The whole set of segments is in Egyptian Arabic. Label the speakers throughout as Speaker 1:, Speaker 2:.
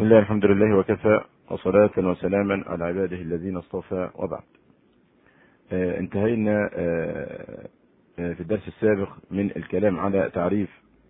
Speaker 1: بسم الله الحمد لله وكفى وصلاة وسلاما على عباده الذين اصطفى وبعد آه انتهينا آه آه في الدرس السابق من الكلام على تعريف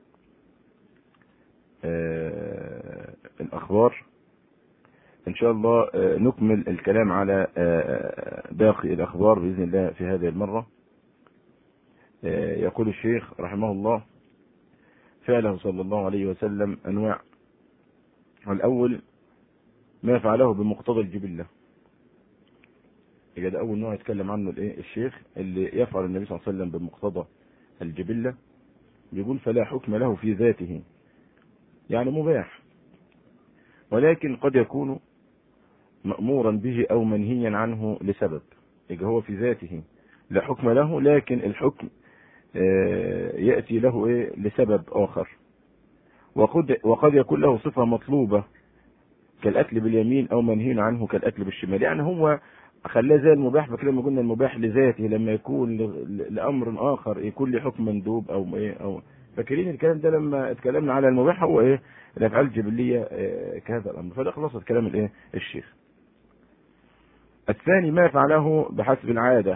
Speaker 1: آه الأخبار إن شاء الله آه نكمل الكلام على آه باقي الأخبار بإذن الله في هذه المرة آه يقول الشيخ رحمه الله فعله صلى الله عليه وسلم أنواع الأول ما فعله بمقتضى الجبلة يبقى ده أول نوع يتكلم عنه الإيه الشيخ اللي يفعل النبي صلى الله عليه وسلم بمقتضى الجبلة بيقول فلا حكم له في ذاته يعني مباح ولكن قد يكون مأمورا به أو منهيا عنه لسبب يبقى هو في ذاته لا حكم له لكن الحكم يأتي له إيه لسبب آخر وقد, وقد يكون له صفة مطلوبة كالأكل باليمين أو منهي عنه كالأكل بالشمال يعني هو خلاه زي المباح فكده لما قلنا المباح لذاته لما يكون لأمر آخر يكون له حكم مندوب أو إيه أو فاكرين الكلام ده لما اتكلمنا على المباح هو إيه الأفعال الجبلية إيه كهذا الأمر فده خلاصة كلام الإيه الشيخ الثاني ما فعله بحسب العادة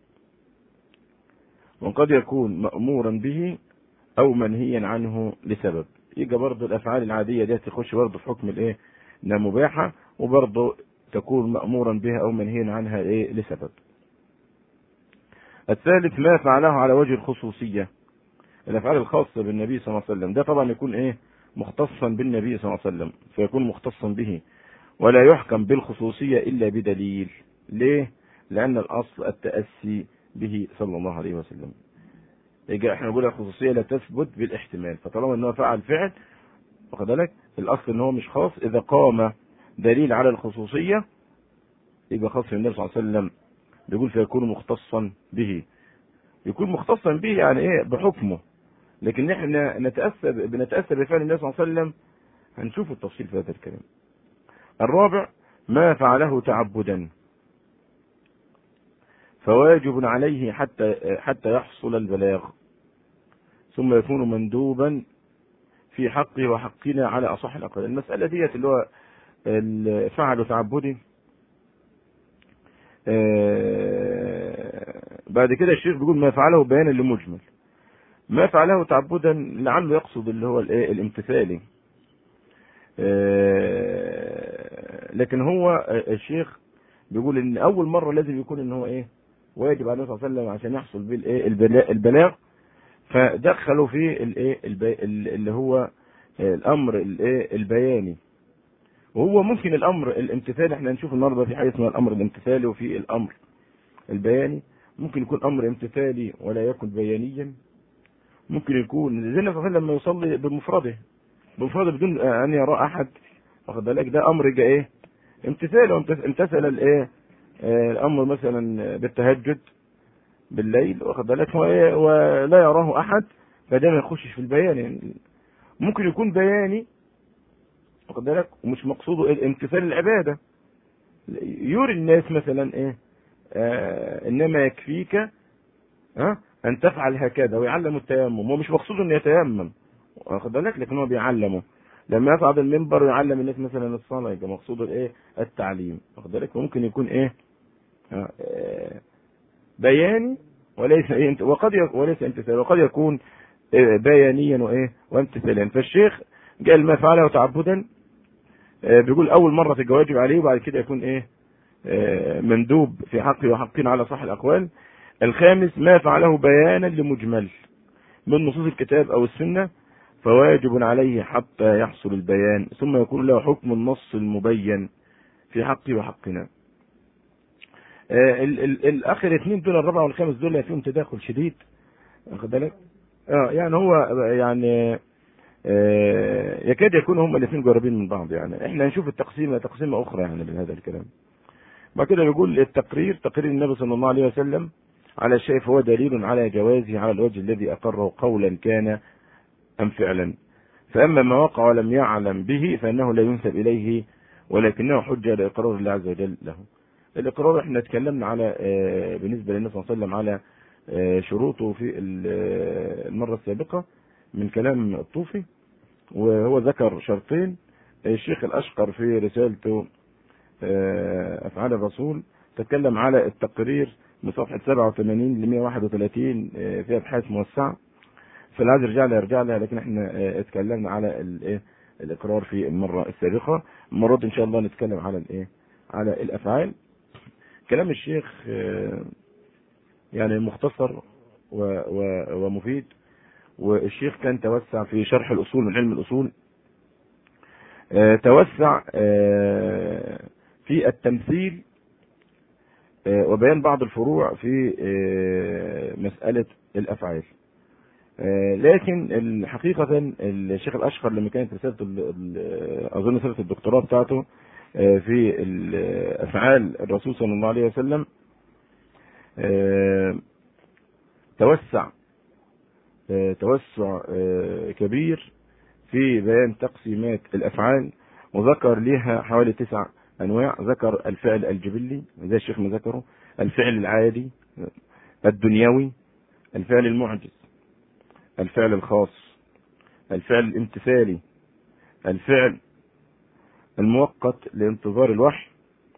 Speaker 1: وقد يكون مأمورا به أو منهيا عنه لسبب يجي برضه الافعال العاديه دي تخش برضه في حكم الايه انها مباحه وبرضه تكون مامورا بها او منهيا عنها ايه لسبب الثالث ما فعله على وجه الخصوصيه الافعال الخاصه بالنبي صلى الله عليه وسلم ده طبعا يكون ايه مختصا بالنبي صلى الله عليه وسلم فيكون مختصا به ولا يحكم بالخصوصيه الا بدليل ليه لان الاصل التاسي به صلى الله عليه وسلم يجي احنا نقول الخصوصيه لا تثبت بالاحتمال فطالما ان هو فعل فعل واخد بالك الاصل ان هو مش خاص اذا قام دليل على الخصوصيه يبقى خاص النبي صلى الله عليه وسلم بيقول فيكون مختصا به يكون مختصا به يعني ايه بحكمه لكن احنا نتاسى بنتاسى بفعل النبي صلى الله عليه وسلم هنشوف التفصيل في هذا الكلام الرابع ما فعله تعبدا فواجب عليه حتى حتى يحصل البلاغ ثم يكون مندوبا في حقه وحقنا على اصح الاقوال المساله ديت اللي هو فعل تعبدي بعد كده الشيخ بيقول ما فعله بيانا لمجمل ما فعله تعبدا لعله يقصد اللي هو الايه الامتثالي لكن هو الشيخ بيقول ان اول مره لازم يكون ان هو ايه واجب عليه النبي صلى الله عليه وسلم عشان يحصل به الايه البلاغ فدخلوا في الايه اللي هو الامر الايه البياني وهو ممكن الامر الامتثالي احنا هنشوف النهارده في حاجه اسمها الامر الامتثالي وفي الامر البياني ممكن يكون امر امتثالي ولا يكن بيانيا ممكن يكون زي النبي صلى الله عليه وسلم لما يصلي بمفرده بمفرده بدون ان يرى احد واخد بالك ده امر جاء ايه امتثال امتثل الايه الامر مثلا بالتهجد بالليل واخد بالك ولا يراه احد فده ما يخشش في البيان يعني ممكن يكون بياني واخد بالك ومش مقصوده امتثال العباده يري الناس مثلا ايه آه انما يكفيك ها آه ان تفعل هكذا ويعلم التيمم هو مش مقصوده انه يتيمم واخد بالك لكن هو بيعلمه لما يصعد المنبر ويعلم الناس مثلا الصلاه يبقى مقصود الايه التعليم واخد بالك وممكن يكون ايه آه بياني وليس ايه وقد وليس امتثال وقد يكون بيانيا وايه وامتثاليا فالشيخ قال ما فعله تعبدا بيقول اول مره تبقى واجب عليه وبعد كده يكون ايه مندوب في حقه وحقين على صح الاقوال الخامس ما فعله بيانا لمجمل من نصوص الكتاب او السنه فواجب عليه حتى يحصل البيان ثم يكون له حكم النص المبين في حقه وحقنا ال ال الاخر اثنين دول الرابع والخامس دول فيهم تداخل شديد واخد بالك اه يعني هو يعني آه يكاد يكونوا هم الاثنين قريبين من بعض يعني احنا نشوف التقسيمه تقسيمه اخرى يعني من هذا الكلام بعد كده بيقول التقرير تقرير النبي صلى الله عليه وسلم على الشيء فهو دليل على جوازه على الوجه الذي اقره قولا كان ام فعلا فاما ما وقع ولم يعلم به فانه لا ينسب اليه ولكنه حجه لاقرار الله عز وجل له الاقرار احنا اتكلمنا على بالنسبه للنبي صلى الله عليه وسلم على شروطه في المره السابقه من كلام الطوفي وهو ذكر شرطين الشيخ الاشقر في رسالته افعال الرسول تكلم على التقرير من صفحه 87 ل 131 في ابحاث موسعه فاللي عايز يرجع لها يرجع لها لكن احنا اتكلمنا على الايه الاقرار في المره السابقه المره دي ان شاء الله نتكلم على الايه على الافعال كلام الشيخ يعني مختصر و و ومفيد والشيخ كان توسع في شرح الاصول من علم الاصول توسع في التمثيل وبيان بعض الفروع في مسألة الأفعال لكن حقيقة الشيخ الأشقر لما كانت رسالة أظن رسالة الدكتوراه بتاعته في أفعال الرسول صلى الله عليه وسلم توسع توسع كبير في بيان تقسيمات الأفعال وذكر لها حوالي تسع أنواع ذكر الفعل الجبلي زي الشيخ ما ذكره الفعل العادي الدنيوي الفعل المعجز الفعل الخاص الفعل الامتثالي الفعل المؤقت لانتظار الوحي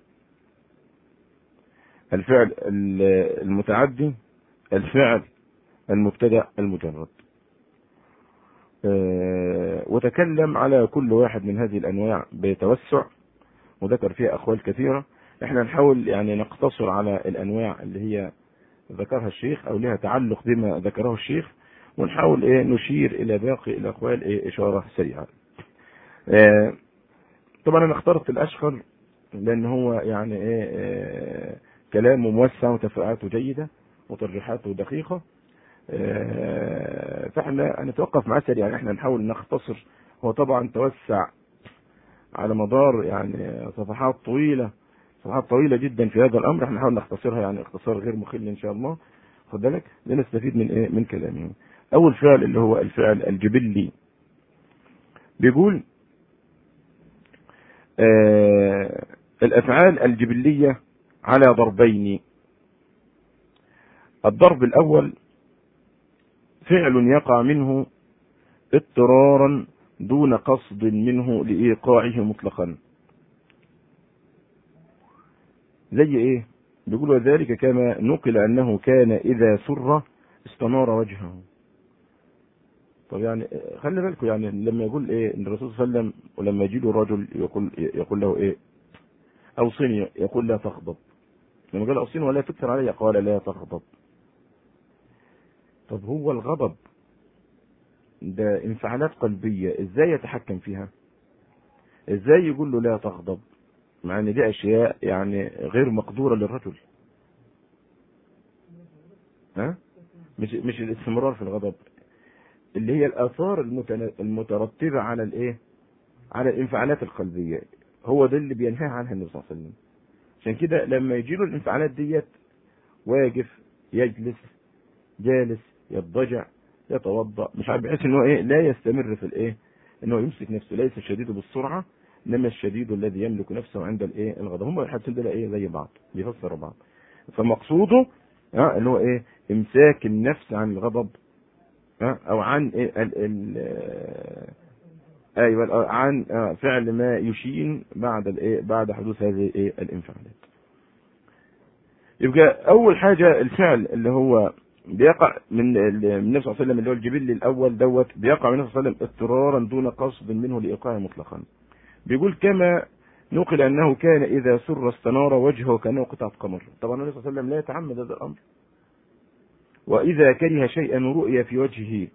Speaker 1: الفعل المتعدي الفعل المبتدا المجرد وتكلم على كل واحد من هذه الانواع بتوسع وذكر فيها اقوال كثيره احنا نحاول يعني نقتصر على الانواع اللي هي ذكرها الشيخ او لها تعلق بما ذكره الشيخ ونحاول ايه نشير الى باقي الاقوال ايه اشاره سريعه اه طبعا انا اخترت الاشهر لان هو يعني ايه اه كلامه موسع وتفريعاته جيده وترجيحاته دقيقه اه فاحنا هنتوقف معاه سريع يعني احنا نحاول نختصر هو طبعا توسع على مدار يعني صفحات طويله صفحات طويله جدا في هذا الامر احنا نحاول نختصرها يعني اختصار غير مخل ان شاء الله خد بالك لنستفيد من ايه من كلامه اول فعل اللي هو الفعل الجبلي بيقول آه الافعال الجبليه على ضربين الضرب الاول فعل يقع منه اضطرارا دون قصد منه لايقاعه مطلقا زي ايه بيقول وذلك كما نقل انه كان اذا سر استنار وجهه طب يعني خلي بالكم يعني لما يقول ايه ان الرسول صلى الله عليه وسلم ولما يجي له رجل يقول يقول له ايه اوصني يقول لا تغضب لما قال اوصني ولا تكثر علي قال لا تغضب طب هو الغضب ده انفعالات قلبية ازاي يتحكم فيها ازاي يقول له لا تغضب مع ان دي اشياء يعني غير مقدورة للرجل ها مش مش الاستمرار في الغضب اللي هي الاثار المترتبة على الايه على الانفعالات القلبية هو ده اللي بينهى عنها النبي صلى الله عليه وسلم عشان كده لما يجي له الانفعالات ديت واقف يجلس جالس يضجع يتوضا مش عارف بحيث ان هو ايه لا يستمر في الايه ان هو يمسك نفسه ليس الشديد بالسرعه انما الشديد الذي يملك نفسه عند الايه الغضب هم الحادثين دول ايه زي بعض بيفسروا بعض فمقصوده ها اللي هو ايه امساك النفس عن الغضب ها او عن إيه ال ال ايوه عن فعل ما يشين بعد الايه بعد حدوث هذه ايه الانفعالات يبقى اول حاجه الفعل اللي هو بيقع من النبي صلى الله عليه وسلم اللي هو الجبل الاول دوت بيقع من النبي صلى الله عليه وسلم اضطرارا دون قصد منه لايقاعه مطلقا بيقول كما نقل انه كان اذا سر استنار وجهه كانه قطعه قمر طبعا النبي صلى الله عليه وسلم لا يتعمد هذا الامر واذا كره شيئا رؤي في وجهه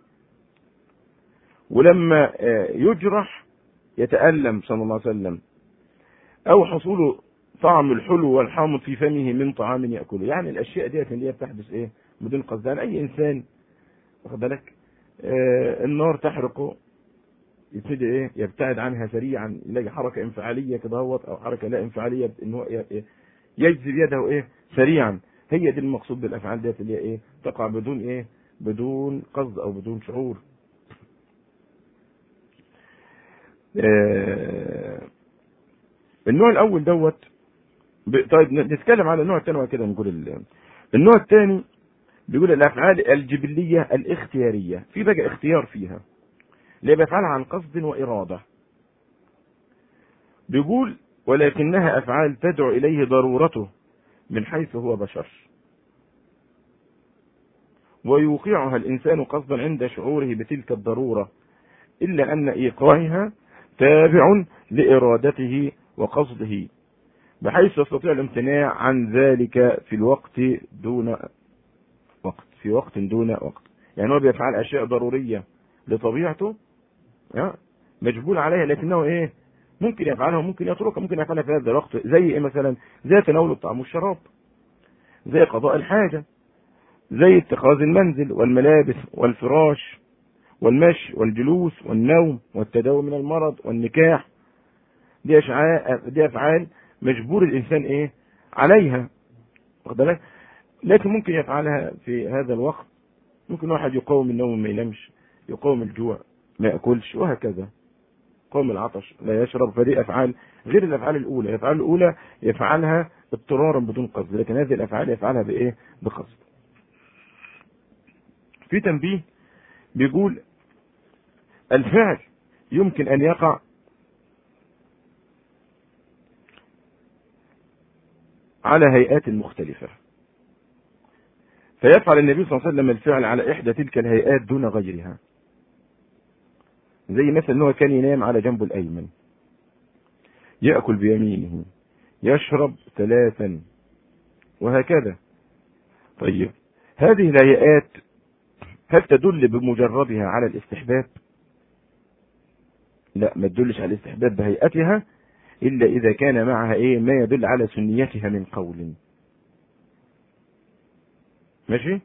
Speaker 1: ولما يجرح يتألم صلى الله عليه وسلم او حصول طعم الحلو والحامض في فمه من طعام ياكله يعني الاشياء ديت اللي هي بتحدث ايه بدون قصد يعني اي انسان واخد بالك آه النار تحرقه يبتدي ايه يبتعد عنها سريعا يلاقي حركه انفعاليه كده اهوت او حركه لا انفعاليه ان هو يجذب يده ايه سريعا هي دي المقصود بالافعال ديت اللي هي ايه تقع بدون ايه بدون قصد او بدون شعور آه النوع الاول دوت طيب نتكلم على النوع الثاني وكده نقول النوع الثاني بيقول الافعال الجبليه الاختياريه في بقى اختيار فيها اللي بيفعلها عن قصد واراده بيقول ولكنها أفعال تدعو إليه ضرورته من حيث هو بشر ويوقعها الإنسان قصدا عند شعوره بتلك الضرورة إلا أن إيقاعها تابع لإرادته وقصده بحيث يستطيع الامتناع عن ذلك في الوقت دون وقت في وقت دون وقت يعني هو بيفعل أشياء ضرورية لطبيعته مجبول عليها لكنه إيه ممكن يفعلها وممكن يتركها ممكن يفعلها في هذا الوقت زي إيه مثلا زي تناول الطعام والشراب زي قضاء الحاجة زي اتخاذ المنزل والملابس والفراش والمشي والجلوس والنوم والتداوي من المرض والنكاح دي أشعاء دي أفعال مجبور الإنسان إيه عليها واخد بالك لكن ممكن يفعلها في هذا الوقت ممكن واحد يقاوم النوم ما ينامش يقاوم الجوع ما ياكلش وهكذا يقاوم العطش لا يشرب فدي افعال غير الافعال الاولى الافعال الاولى يفعلها اضطرارا بدون قصد لكن هذه الافعال يفعلها بايه بقصد في تنبيه بيقول الفعل يمكن ان يقع على هيئات مختلفة فيفعل النبي صلى الله عليه وسلم الفعل على إحدى تلك الهيئات دون غيرها زي مثلا أنه كان ينام على جنبه الأيمن يأكل بيمينه يشرب ثلاثا وهكذا طيب هذه الهيئات هل تدل بمجردها على الاستحباب لا ما تدلش على الاستحباب بهيئتها إلا إذا كان معها إيه ما يدل على سنيتها من قول ماشي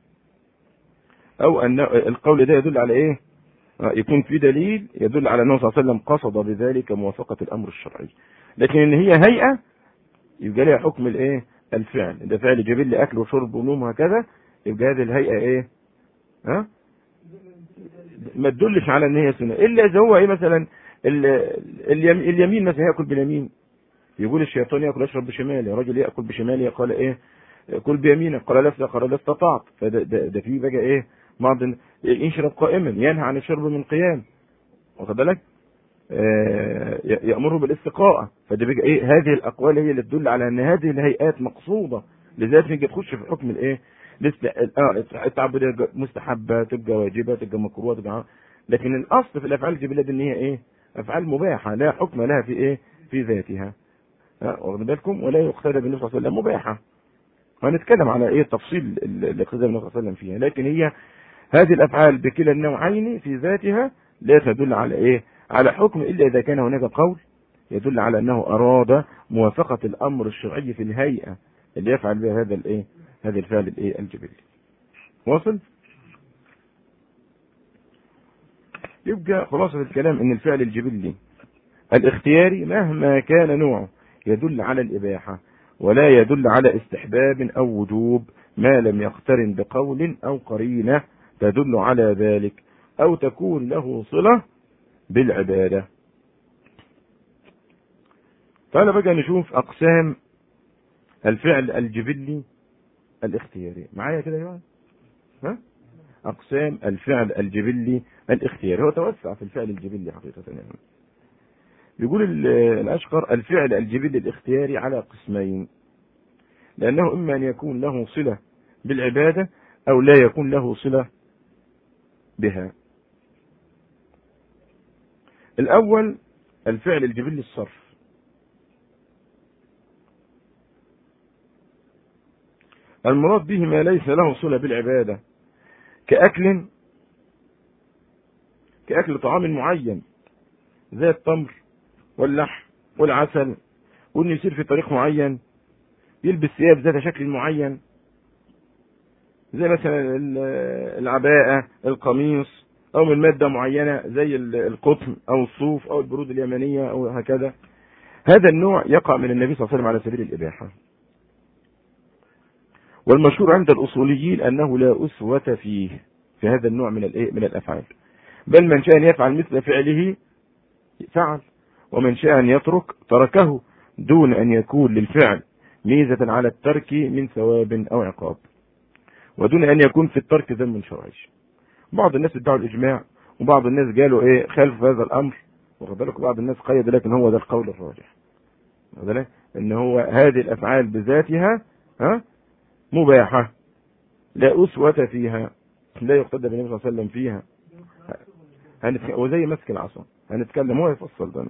Speaker 1: أو أن القول ده يدل على إيه يكون في دليل يدل على أنه صلى الله عليه وسلم قصد بذلك موافقة الأمر الشرعي لكن إن هي هيئة يبقى لها حكم الإيه الفعل ده فعل جبل أكل وشرب ونوم وهكذا يبقى هذه الهيئة إيه ها ما تدلش على ان هي سنه الا اذا هو ايه مثلا اليمين مثلا ياكل باليمين يقول الشيطان ياكل اشرب بشمالي رجل ياكل بشمالي قال ايه كل بيمينك قال لا قال لا استطعت فده ده, ده في بقى ايه بعض يشرب قائما ينهى عن الشرب من قيام واخد بالك آه يامره بالاستقاء فده بقى ايه هذه الاقوال هي اللي تدل على ان هذه الهيئات مقصوده لذلك نيجي تخش في حكم الايه التعبديه مستحبه تبقى واجبه تبقى مكروه تبقى لكن الاصل في الافعال الجبليه ان هي ايه افعال مباحه لا حكم لها في ايه في ذاتها واخد بالكم ولا يقتدى بالنبي صلى الله عليه وسلم مباحه هنتكلم على ايه تفصيل الاقتداء بالنبي صلى الله عليه وسلم فيها لكن هي هذه الافعال بكلا النوعين في ذاتها لا تدل على ايه على حكم الا اذا كان هناك قول يدل على انه اراد موافقه الامر الشرعي في الهيئه اللي يفعل بها هذا الايه هذا الفعل الايه الجبلي واصل يبقى خلاصة الكلام ان الفعل الجبلي الاختياري مهما كان نوعه يدل على الاباحة ولا يدل على استحباب او وجوب ما لم يقترن بقول او قرينة تدل على ذلك او تكون له صلة بالعبادة تعالى بقى نشوف اقسام الفعل الجبلي الاختياري معايا كده يا ها اقسام الفعل الجبلي الاختياري هو توسع في الفعل الجبلي حقيقة يعني بيقول الاشقر الفعل الجبلي الاختياري على قسمين لانه اما ان يكون له صلة بالعبادة او لا يكون له صلة بها الاول الفعل الجبلي الصرف المراد به ما ليس له صلة بالعبادة كأكل كأكل طعام معين زي التمر واللحم والعسل وإنه يسير في طريق معين يلبس ثياب ذات شكل معين زي مثلا العباءة القميص أو من مادة معينة زي القطن أو الصوف أو البرود اليمنية أو هكذا هذا النوع يقع من النبي صلى الله عليه وسلم على سبيل الإباحة والمشهور عند الأصوليين أنه لا أسوة فيه في هذا النوع من الإيه من الأفعال بل من شاء أن يفعل مثل فعله فعل ومن شاء أن يترك تركه دون أن يكون للفعل ميزة على الترك من ثواب أو عقاب ودون أن يكون في الترك ذنب شرعي بعض الناس ادعوا الإجماع وبعض الناس قالوا إيه خلف هذا الأمر واخد بالك بعض الناس قيد لكن هو ده القول الراجح واخد بالك ان هو هذه الافعال بذاتها ها مباحه لا اسوه فيها لا يقتدى بالنبي صلى الله عليه وسلم فيها هنتك... وزي مسك العصا هنتكلم هو يفصل ده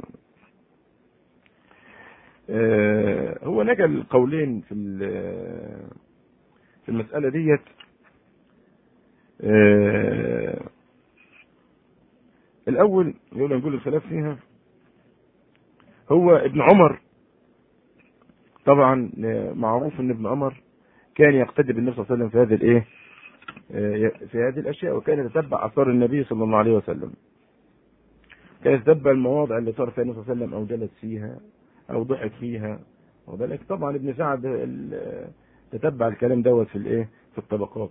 Speaker 1: آه هو نقل قولين في في المسألة ديت آه الأول يقول نقول الخلاف فيها هو ابن عمر طبعا معروف ان ابن عمر كان يقتدي بالنبي صلى الله عليه وسلم في هذه الايه في هذه الاشياء وكان يتتبع اثار النبي صلى الله عليه وسلم كان يتتبع المواضع اللي صار فيها النبي صلى الله عليه وسلم او جلس فيها او ضحك فيها وذلك طبعا ابن سعد تتبع الكلام دوت في الايه في الطبقات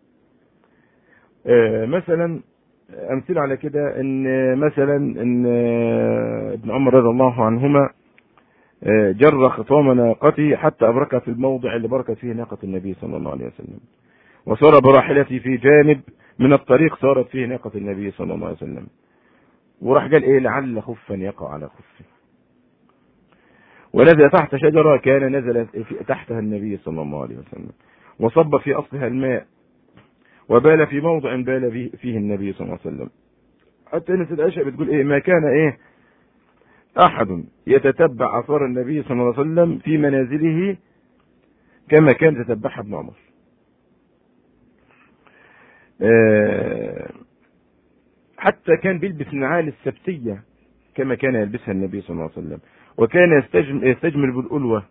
Speaker 1: مثلا امثله على كده ان مثلا ان ابن عمر رضي الله عنهما جر خطام ناقتي حتى ابركها في الموضع اللي بركت فيه ناقه النبي صلى الله عليه وسلم وصار براحلتي في جانب من الطريق صارت فيه ناقه النبي صلى الله عليه وسلم وراح قال ايه لعل خفا يقع على خفه ونزل تحت شجرة كان نزل تحتها النبي صلى الله عليه وسلم وصب في أصلها الماء وبال في موضع بال فيه النبي صلى الله عليه وسلم حتى ان سيدة عائشة بتقول ايه ما كان ايه احد يتتبع اثار النبي صلى الله عليه وسلم في منازله كما كان يتتبعها ابن عمر حتى كان بيلبس النعال السبتية كما كان يلبسها النبي صلى الله عليه وسلم وكان يستجمل, يستجمل بالألوة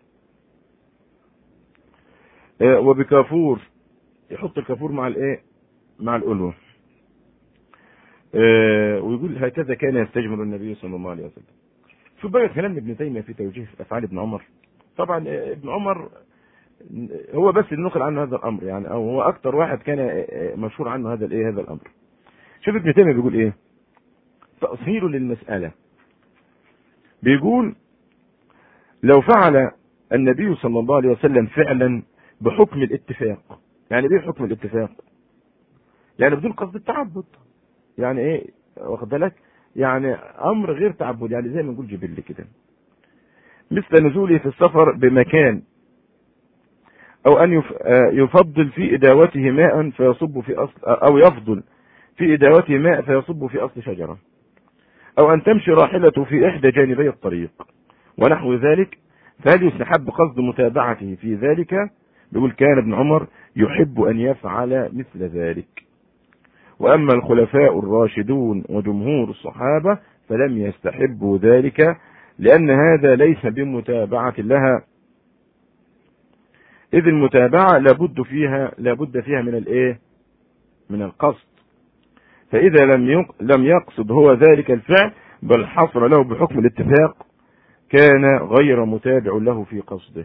Speaker 1: وبكافور يحط الكافور مع الايه مع الألوة ويقول هكذا كان يستجمل النبي صلى الله عليه وسلم شو بقى كلام ابن تيمية في توجيه أفعال ابن عمر طبعا ابن عمر هو بس اللي نقل عنه هذا الأمر يعني أو هو أكتر واحد كان مشهور عنه هذا الايه هذا الأمر شوف ابن تيمية بيقول ايه تأصيل للمسألة بيقول لو فعل النبي صلى الله عليه وسلم فعلا بحكم الاتفاق يعني ايه حكم الاتفاق يعني بدون قصد التعبد يعني ايه واخد بالك يعني امر غير تعبد يعني زي ما نقول جبل كده مثل نزوله في السفر بمكان او ان يفضل في اداوته ماء فيصب في اصل او يفضل في اداوته ماء فيصب في اصل شجره او ان تمشي راحلته في احدى جانبي الطريق ونحو ذلك فهل يستحب قصد متابعته في ذلك بيقول كان ابن عمر يحب ان يفعل مثل ذلك واما الخلفاء الراشدون وجمهور الصحابة فلم يستحبوا ذلك لان هذا ليس بمتابعة لها اذ المتابعة لابد فيها لابد فيها من الايه من القصد فاذا لم لم يقصد هو ذلك الفعل بل حصل له بحكم الاتفاق كان غير متابع له في قصده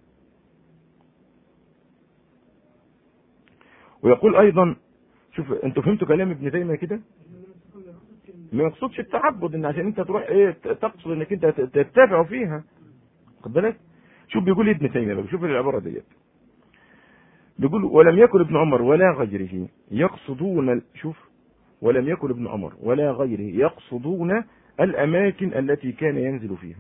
Speaker 1: ويقول ايضا شوف انتوا فهمتوا كلام ابن تيميه كده ما يقصدش التعبد ان عشان انت تروح ايه تقصد انك انت تتابع فيها خد بالك شوف بيقول ابن تيميه بقى شوف العباره ديت بيقول ولم يكن ابن عمر ولا غيره يقصدون شوف ولم يكن ابن عمر ولا غيره يقصدون الاماكن التي كان ينزل فيها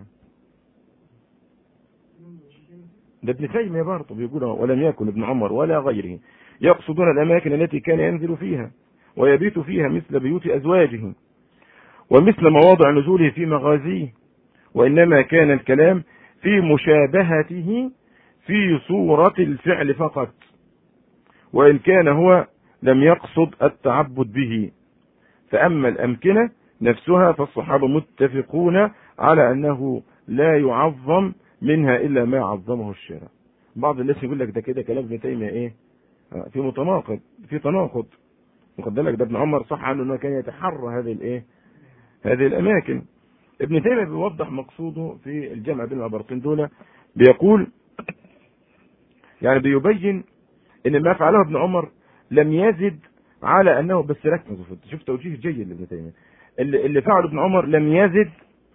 Speaker 1: ده ابن تيميه برضه بيقول ولم يكن ابن عمر ولا غيره يقصدون الاماكن التي كان ينزل فيها ويبيت فيها مثل بيوت ازواجه ومثل مواضع نزوله في مغازيه وانما كان الكلام في مشابهته في صورة الفعل فقط وإن كان هو لم يقصد التعبد به فأما الأمكنة نفسها فالصحابة متفقون على أنه لا يعظم منها إلا ما عظمه الشرع بعض الناس يقول لك ده كده كلام ابن تيمية إيه في متناقض في تناقض واخد بالك ده ابن عمر صح عنه انه كان يتحرى هذه الايه هذه الاماكن ابن تيميه بيوضح مقصوده في الجمع بين العبارتين دول بيقول يعني بيبين ان ما فعله ابن عمر لم يزد على انه بس ركزوا شوف توجيه جيد لابن تيميه اللي, اللي فعله ابن عمر لم يزد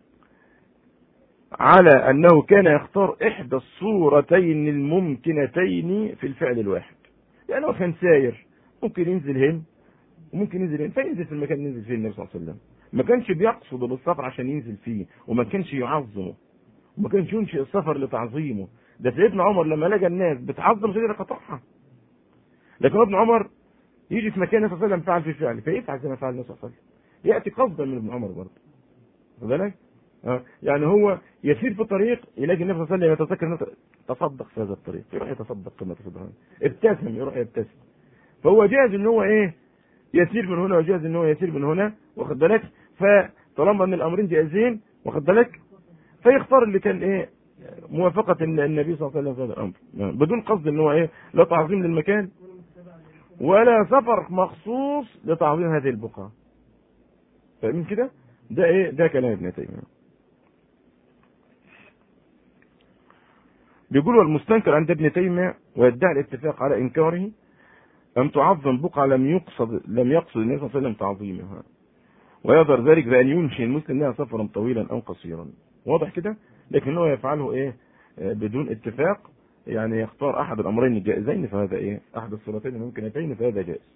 Speaker 1: على انه كان يختار احدى الصورتين الممكنتين في الفعل الواحد يعني هو كان ساير ممكن ينزل هنا وممكن ينزل هنا فينزل في المكان اللي ينزل فيه النبي صلى الله عليه وسلم ما كانش بيقصد بالسفر عشان ينزل فيه وما كانش يعظمه وما كانش ينشئ السفر لتعظيمه ده سيدنا عمر لما لقى الناس بتعظم شجره قطعها لكن ابن عمر يجي في مكان النبي صلى الله عليه وسلم فعل في فعل فيفعل زي ما فعل النبي صلى الله عليه وسلم ياتي قصدا من ابن عمر برضه واخد بالك؟ آه. يعني هو يسير في الطريق يلاقي النبي صلى الله عليه وسلم يتذكر تصدق في هذا الطريق يروح يتصدق كما تصدق ابتسم يروح يبتسم فهو جاهز ان هو ايه يسير من هنا وجاهز ان هو يسير من هنا واخد بالك فطالما ان الامرين جاهزين واخد بالك فيختار اللي كان ايه موافقة النبي صلى الله عليه وسلم في هذا الامر بدون قصد ان هو ايه لا تعظيم للمكان ولا سفر مخصوص لتعظيم هذه البقعة فاهمين كده؟ ده ايه؟ ده كلام ابن تيمية. بيقول والمستنكر عند ابن تيمية ويدعي الاتفاق على انكاره أن تعظم بقعة لم يقصد لم يقصد النبي صلى الله عليه وسلم تعظيمها ويظهر ذلك بأن ينشئ المسلم لها سفرا طويلا أو قصيرا واضح كده لكن هو يفعله إيه بدون اتفاق يعني يختار أحد الأمرين الجائزين فهذا إيه أحد الصورتين الممكنتين فهذا جائز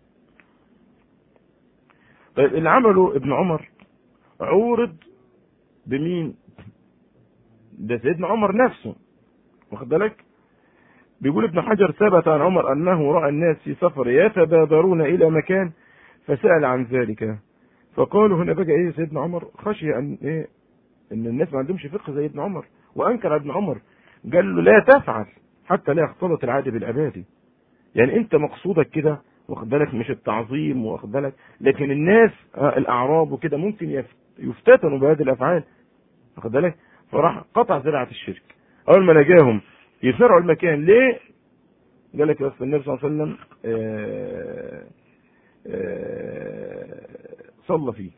Speaker 1: طيب اللي عمله ابن عمر عورض بمين ده سيدنا عمر نفسه واخد بالك بيقول ابن حجر ثبت عن عمر انه راى الناس في سفر يتبادرون الى مكان فسال عن ذلك فقالوا هنا بقى ايه سيدنا عمر خشي ان ايه ان الناس ما عندهمش فقه زي ابن عمر وانكر ابن عمر قال له لا تفعل حتى لا يختلط العادي بالعبادي يعني انت مقصودك كده واخد بالك مش التعظيم واخد بالك لكن الناس آه الاعراب وكده ممكن يفتتنوا بهذه الافعال واخد بالك فراح قطع زراعه الشرك اول ما نجاهم يسرعوا المكان ليه؟ قال لك بس النبي صلى الله عليه وسلم آآ آآ صلى فيه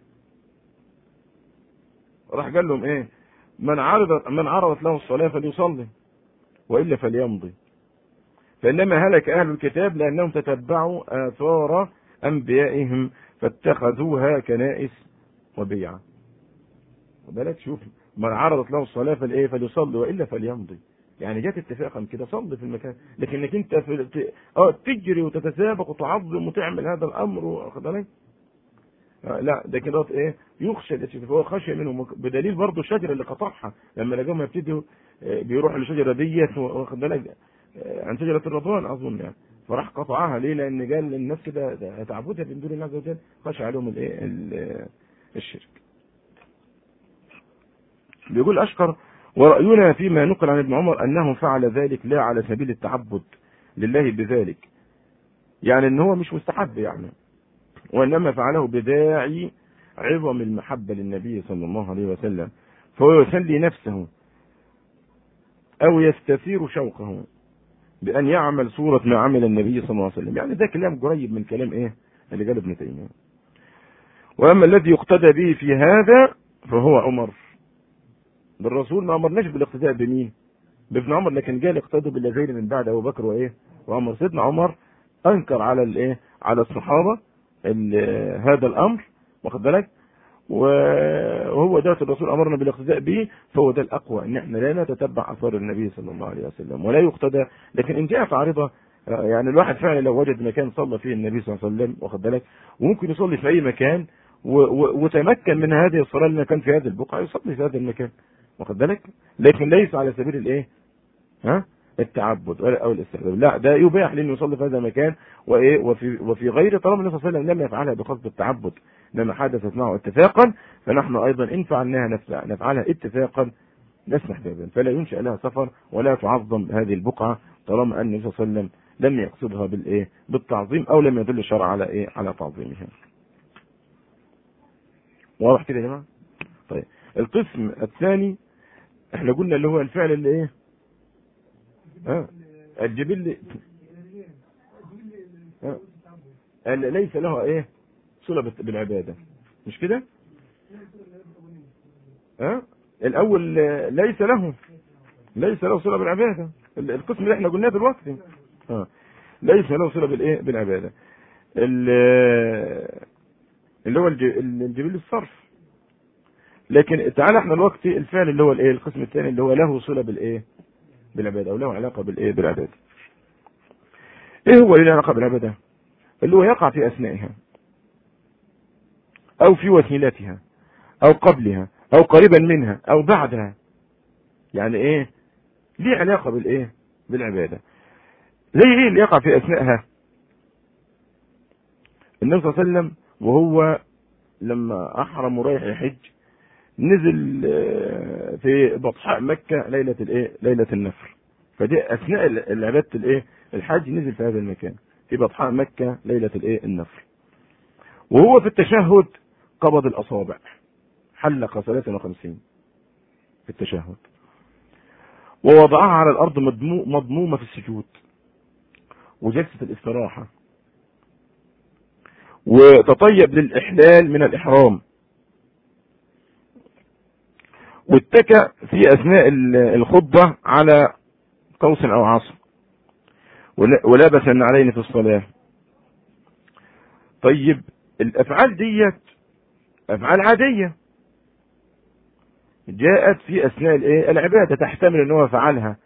Speaker 1: راح قال لهم ايه من عرض من عرضت له الصلاه فليصلي والا فليمضي فانما هلك اهل الكتاب لانهم تتبعوا اثار انبيائهم فاتخذوها كنائس وبيعا بالك شوف من عرضت له الصلاه فالايه فليصلي والا فليمضي يعني جت اتفاقا كده صلي في المكان لكنك انت في اه تجري وتتسابق وتعظم وتعمل هذا الامر واخد بالك آه لا ده كده ايه يخشى ده فهو خشي منهم بدليل برضه الشجره اللي قطعها لما لقوهم يبتدوا بيروحوا للشجره ديت واخد بالك عن شجره الرضوان اظن يعني فراح قطعها ليه؟ لان قال للناس كده هتعبدها من دون الله عز وجل خشى عليهم الايه الشرك. بيقول اشقر ورأينا فيما نقل عن ابن عمر أنه فعل ذلك لا على سبيل التعبد لله بذلك يعني ان هو مش مستحب يعني وإنما فعله بداعي عظم المحبة للنبي صلى الله عليه وسلم فهو يسلي نفسه أو يستثير شوقه بأن يعمل صورة ما عمل النبي صلى الله عليه وسلم يعني ده كلام قريب من كلام إيه اللي قال ابن تيمية وأما الذي يقتدى به في هذا فهو عمر بالرسول ما امرناش بالاقتداء بمين؟ بابن عمر لكن جاء الاقتداء بالذين من بعد ابو بكر وايه؟ وعمر سيدنا عمر انكر على الايه؟ على الصحابه هذا الامر واخد بالك؟ وهو ده الرسول امرنا بالاقتداء به فهو ده الاقوى ان احنا لا نتتبع اثار النبي صلى الله عليه وسلم ولا يقتدى لكن ان جاءت عارضه يعني الواحد فعلا لو وجد مكان صلى فيه النبي صلى الله عليه وسلم واخد بالك وممكن يصلي في اي مكان وتمكن من هذه الصلاه اللي كان في هذه البقعه يصلي في هذا المكان واخد بالك لكن ليس على سبيل الايه ها التعبد ولا او الاستحباب لا ده يباح لانه يصلي في هذا المكان وايه وفي وفي غيره طالما النبي صلى الله عليه وسلم لم يفعلها بقصد التعبد لما حدثت معه اتفاقا فنحن ايضا ان فعلناها نفعلها اتفاقا نسمح بها فلا ينشا لها سفر ولا تعظم هذه البقعه طالما ان النبي صلى الله عليه وسلم لم يقصدها بالايه بالتعظيم او لم يدل الشرع على ايه على تعظيمها واضح كده يا جماعه طيب القسم الثاني احنا قلنا اللي هو الفعل اللي ايه ها الجبل ها ليس له ايه صله بالعباده مش كده ها الاول ليس له ليس له صله بالعباده القسم اللي احنا قلناه دلوقتي ها ليس له صله بالايه بالعباده اللي هو الجبل الصرف لكن تعالى احنا الوقت الفعل اللي هو الايه القسم الثاني اللي هو له صله بالايه بالعباده او له علاقه بالايه بالعباده ايه هو اللي له علاقه بالعباده اللي هو يقع في اثنائها أو في وسيلتها أو قبلها أو قريبا منها أو بعدها يعني إيه ليه علاقة بالإيه بالعبادة زي إيه اللي يقع في أثناءها النبي صلى الله عليه وسلم وهو لما أحرم ورايح يحج نزل في بطحاء مكة ليلة الإيه ليلة النفر فدي أثناء العبادة الإيه الحج نزل في هذا المكان في بطحاء مكة ليلة الإيه النفر وهو في التشهد قبض الأصابع حلق 53 في التشهد ووضعها على الأرض مضمومة في السجود وجلسة الاستراحة وتطيب للإحلال من الإحرام واتكى في أثناء الخطبة على قوس أو عصا ولبس النعلين في الصلاة طيب الأفعال ديت أفعال عادية جاءت في أثناء الإيه العبادة تحتمل أن هو فعلها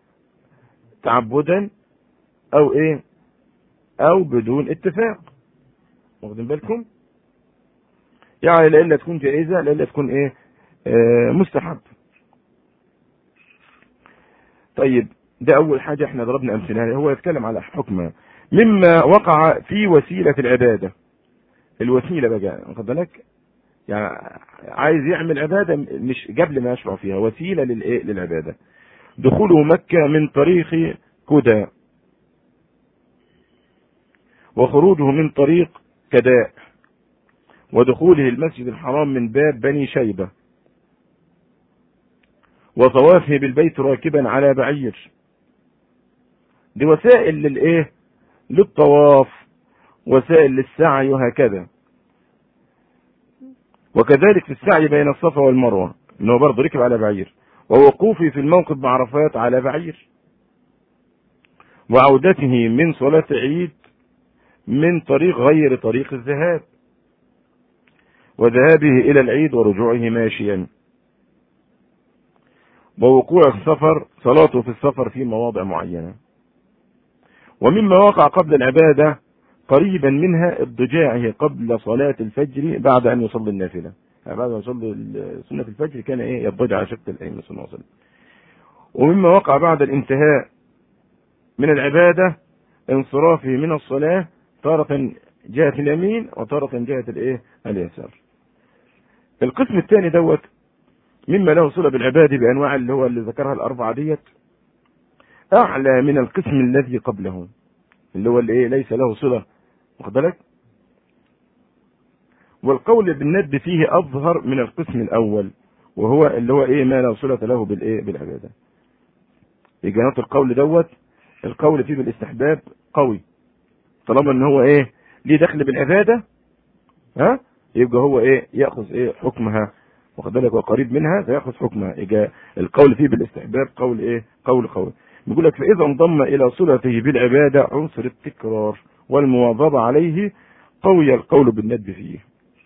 Speaker 1: تعبدا أو إيه أو بدون اتفاق واخدين بالكم يعني لإلا تكون جائزة لإلا تكون إيه آه مستحب طيب ده أول حاجة احنا ضربنا أمثلة هو يتكلم على حكمها مما وقع في وسيلة العبادة الوسيلة بقى واخد بالك يعني عايز يعمل عبادة مش قبل ما يشرع فيها وسيلة للإيه للعبادة دخوله مكة من طريق كدى وخروجه من طريق كداء ودخوله المسجد الحرام من باب بني شيبة وطوافه بالبيت راكبا على بعير دي وسائل للايه للطواف وسائل للسعي وهكذا وكذلك في السعي بين الصفا والمروة انه برضه ركب على بعير ووقوفه في الموقف بعرفات على بعير وعودته من صلاة عيد من طريق غير طريق الذهاب وذهابه إلى العيد ورجوعه ماشيا ووقوع السفر صلاته في السفر في مواضع معينة ومما وقع قبل العبادة قريبا منها اضطجاعه قبل صلاة الفجر بعد أن يصلي النافلة يعني بعد أن يصلي سنة الفجر كان إيه يضطجع على شكل الأئمة صلى الله عليه وسلم ومما وقع بعد الانتهاء من العبادة انصرافه من الصلاة تارة جهة اليمين وتارة جهة الايه اليسار القسم الثاني دوت مما له صلة بالعبادة بأنواع اللي هو اللي ذكرها الأربعة ديت أعلى من القسم الذي قبله اللي هو اللي إيه ليس له صلة واخد بالك والقول بالند فيه أظهر من القسم الأول وهو اللي هو إيه ما لا صلة له بالإيه بالعبادة إجانات القول دوت القول فيه بالاستحباب قوي طالما ان هو ايه ليه دخل بالعباده ها يبقى هو ايه ياخذ ايه حكمها واخد بالك وقريب منها فياخذ حكمها يبقى القول فيه بالاستحباب قول ايه قول قوي بيقول لك فاذا انضم الى صلته بالعباده عنصر التكرار والمواظبه عليه قوي القول بالندب فيه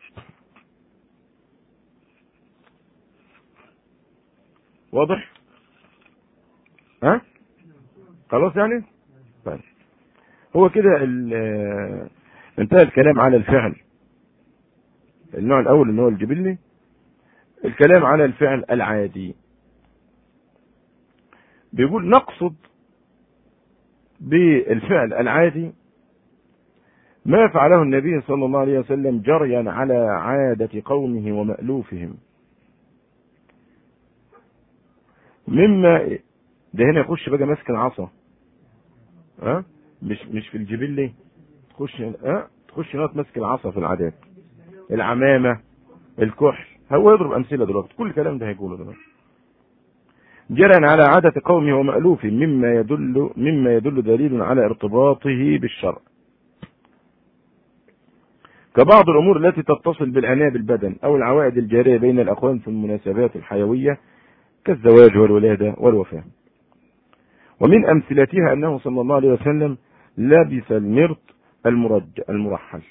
Speaker 1: واضح ها خلاص يعني طيب هو كده انتهى الكلام على الفعل النوع الاول اللي هو الجبلي الكلام على الفعل العادي بيقول نقصد بالفعل العادي ما فعله النبي صلى الله عليه وسلم جريا على عادة قومه ومألوفهم مما ده هنا يخش بقى ماسك العصا ها أه؟ مش مش في الجبلي تخش اه تخش هنا تمسك العصا في العادات العمامه الكحل هو يضرب امثله دلوقتي كل الكلام ده هيقوله دلوقتي جرى على عادة قومه ومألوفه مما يدل مما يدل دليل على ارتباطه بالشرع كبعض الأمور التي تتصل بالعناية بالبدن أو العوائد الجارية بين الأقوام في المناسبات الحيوية كالزواج والولادة والوفاة ومن أمثلتها أنه صلى الله عليه وسلم لبس المرط المرج المرحل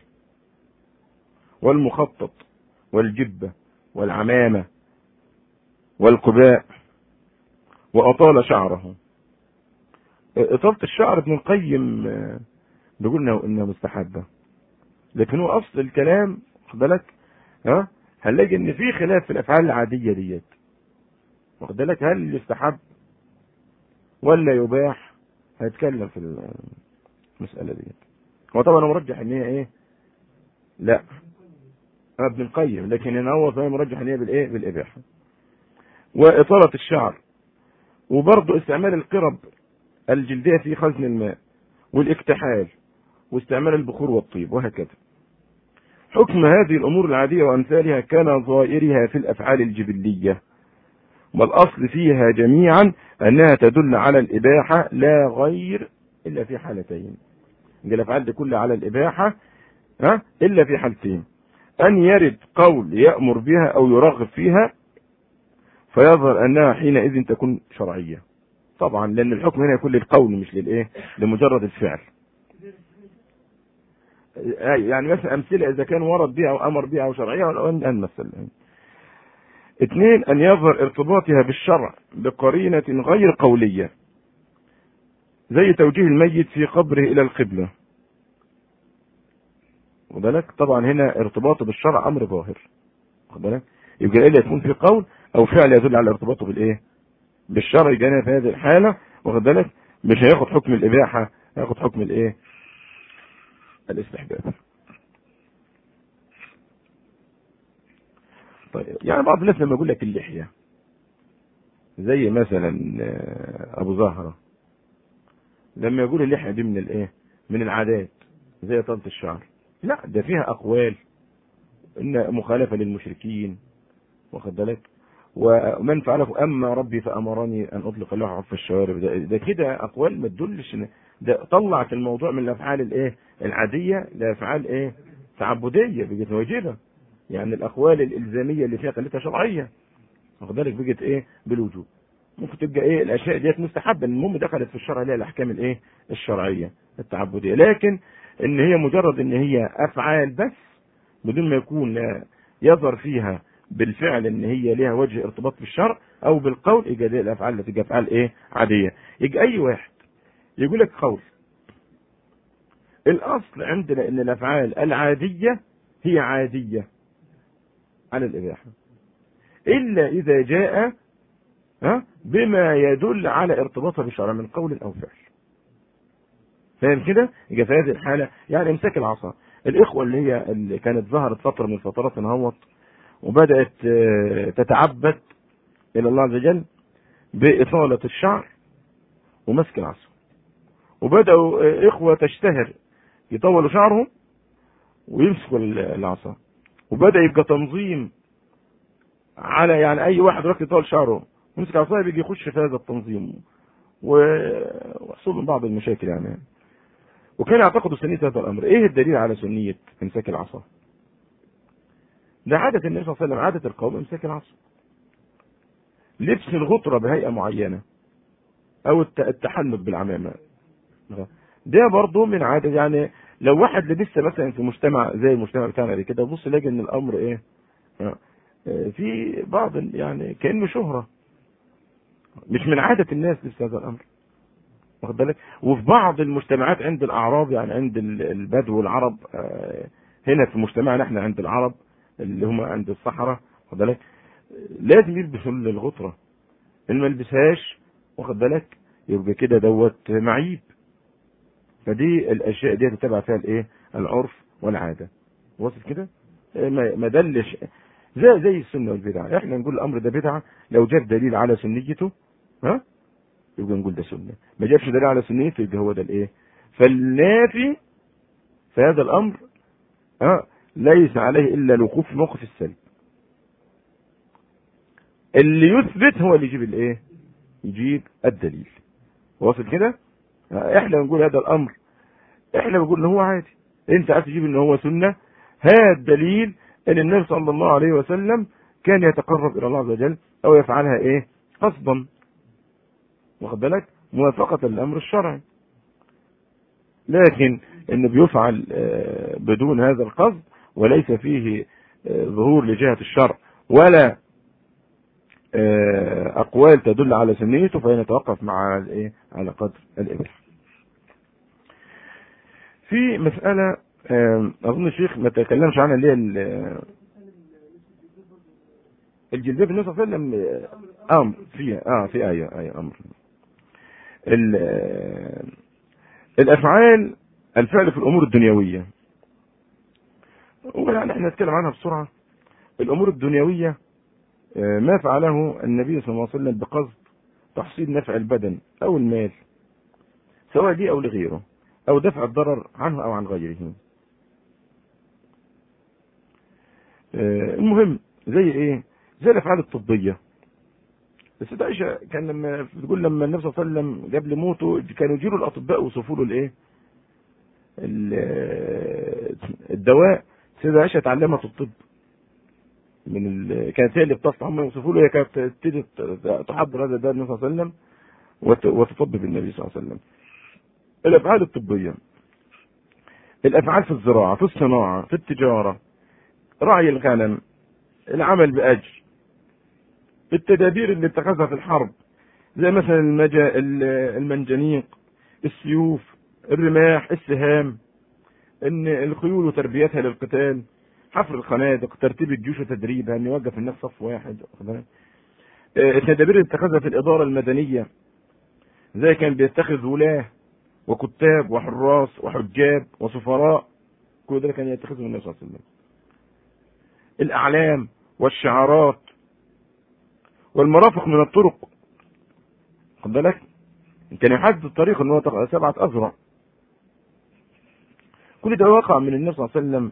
Speaker 1: والمخطط والجبة والعمامة والقباء وأطال شعره إطالة الشعر ابن القيم بيقول إنها مستحبة لكن هو أصل الكلام خد بالك ها هنلاقي ان في خلاف في الافعال العاديه ديت واخد بالك هل يستحب ولا يباح هيتكلم في المساله ديت هو طبعا مرجح ان هي ايه لا ابن القيم لكن هنا هو فاهم مرجح ان هي بالايه بالاباحه واطاله الشعر وبرضه استعمال القرب الجلديه في خزن الماء والاكتحال واستعمال البخور والطيب وهكذا حكم هذه الأمور العادية وأمثالها كان ظاهرها في الأفعال الجبلية والأصل فيها جميعا أنها تدل على الإباحة لا غير إلا في حالتين الأفعال دي كلها على الإباحة ها إلا في حالتين أن يرد قول يأمر بها أو يرغب فيها فيظهر أنها حينئذ تكون شرعية طبعا لأن الحكم هنا يكون للقول مش للإيه لمجرد الفعل يعني مثلا امثله اذا كان ورد بها او امر بها او شرعيه او ان مثل اثنين ان يظهر ارتباطها بالشرع بقرينه غير قوليه زي توجيه الميت في قبره الى القبله وبالك طبعا هنا ارتباطه بالشرع امر ظاهر واخد بالك يبقى الا يكون في قول او فعل يدل على ارتباطه بالايه بالشرع يبقى في هذه الحاله واخد بالك مش هياخد حكم الاباحه هياخد حكم الايه الاستحباب طيب يعني بعض الناس لما يقول لك اللحية زي مثلا ابو زهرة لما يقول اللحية دي من الايه من العادات زي طلة الشعر لا ده فيها اقوال ان مخالفة للمشركين واخد بالك ومن فعله اما ربي فامرني ان اطلق له عرف الشوارب ده, ده كده اقوال ما تدلش ده طلعت الموضوع من الافعال الايه العاديه لافعال ايه تعبديه بقت واجبه يعني الاقوال الالزاميه اللي فيها خليتها شرعيه واخد بالك بقت ايه بالوجوب ممكن تبقى ايه الاشياء ديت مستحبه المهم دخلت في الشرع اللي هي الاحكام الايه الشرعيه التعبديه لكن ان هي مجرد ان هي افعال بس بدون ما يكون يظهر فيها بالفعل ان هي ليها وجه ارتباط بالشرع او بالقول يبقى دي الافعال اللي تبقى افعال ايه عاديه يبقى اي واحد يقول لك قول الاصل عندنا ان الافعال العاديه هي عاديه على الاباحه الا اذا جاء ها بما يدل على ارتباطها بالشرع من قول او فعل فاهم كده يبقى في هذه الحاله يعني امساك العصا الاخوه اللي هي اللي كانت ظهرت فتره من فترات نهوط وبدات تتعبد الى الله عز وجل باطاله الشعر ومسك العصا وبداوا اخوه تشتهر يطولوا شعرهم ويمسكوا العصا وبدا يبقى تنظيم على يعني اي واحد راك يطول شعره ويمسك عصايه بيجي يخش في هذا التنظيم ويحصل من بعض المشاكل يعني وكان يعتقدوا سنية هذا الامر ايه الدليل على سنية امساك العصا ده عادة النبي صلى الله عليه وسلم عادة القوم امساك العصا لبس الغطرة بهيئة معينة او التحنك بالعمامة ده برضه من عادة يعني لو واحد لبسها مثلا في مجتمع زي المجتمع بتاعنا دي كده بص يلاقي ان الامر ايه في بعض يعني كانه شهرة مش من عادة الناس لبس هذا الامر واخد بالك وفي بعض المجتمعات عند الاعراب يعني عند البدو والعرب هنا في مجتمعنا احنا عند العرب اللي هم عند الصحراء واخد بالك لازم يلبسوا الغطرة اللي ما يلبسهاش واخد بالك يبقى كده دوت معيب فدي الاشياء دي تتبع فيها الايه العرف والعاده وصل كده ما دلش زي زي السنه والبدعه احنا نقول الامر ده بدعه لو جاب دليل على سنيته ها يبقى نقول ده سنه ما جابش دليل على سنيته يبقى هو ده الايه فالنافي في هذا الامر ها ليس عليه الا الوقوف في موقف السلب اللي يثبت هو اللي يجيب الايه يجيب الدليل واصل كده احنا بنقول هذا الامر احنا بنقول ان هو عادي انت عايز تجيب ان هو سنه هذا الدليل ان النبي صلى الله عليه وسلم كان يتقرب الى الله عز وجل او يفعلها ايه قصدا واخد بالك موافقه للامر الشرعي لكن انه بيفعل بدون هذا القصد وليس فيه ظهور لجهه الشرع ولا اقوال تدل على سنيته فهي نتوقف مع الايه على قدر الاباحه في مساله اظن الشيخ ما تكلمش عنها اللي هي الجلباب النبي صلى الله عليه وسلم آه، امر فيها اه في ايه ايه امر ال- آه، الافعال الفعل في الامور الدنيويه ويعني احنا نتكلم عنها بسرعه الامور الدنيويه آه، ما فعله النبي صلى الله عليه وسلم بقصد تحصيل نفع البدن او المال سواء لي او لغيره او دفع الضرر عنه او عن غيره آه، المهم زي ايه زي الافعال الطبيه السيدة عائشة كان لما بتقول لما النبي صلى الله عليه وسلم قبل موته كانوا يجيروا الاطباء ويوصفوا له الايه ال- الدواء السيدة عائشة اتعلمت الطب من ال... كانت هي اللي بتصنع هم يوصفوا له هي كانت تبتدي تحضر هذا الدواء النبي صلى الله عليه وسلم وت... وتطبب النبي صلى الله عليه وسلم الافعال الطبيه الافعال في الزراعه في الصناعه في التجاره رعي الغنم العمل باجر التدابير اللي اتخذها في الحرب زي مثلا المجا... ال- المنجنيق السيوف الرماح السهام ان الخيول وتربيتها للقتال حفر الخنادق ترتيب الجيوش وتدريبها ان يوقف الناس صف واحد واخد بالك؟ آه، التدابير اللي اتخذها في الاداره المدنيه زي كان بيتخذ ولاه وكتاب وحراس وحجاب وسفراء كل ده كان يتخذه النبي صلى الله عليه وسلم الاعلام والشعارات والمرافق من الطرق خد بالك كان يحدد الطريق ان هو تق- سبعه اذرع كل ده وقع من النبي صلى الله عليه وسلم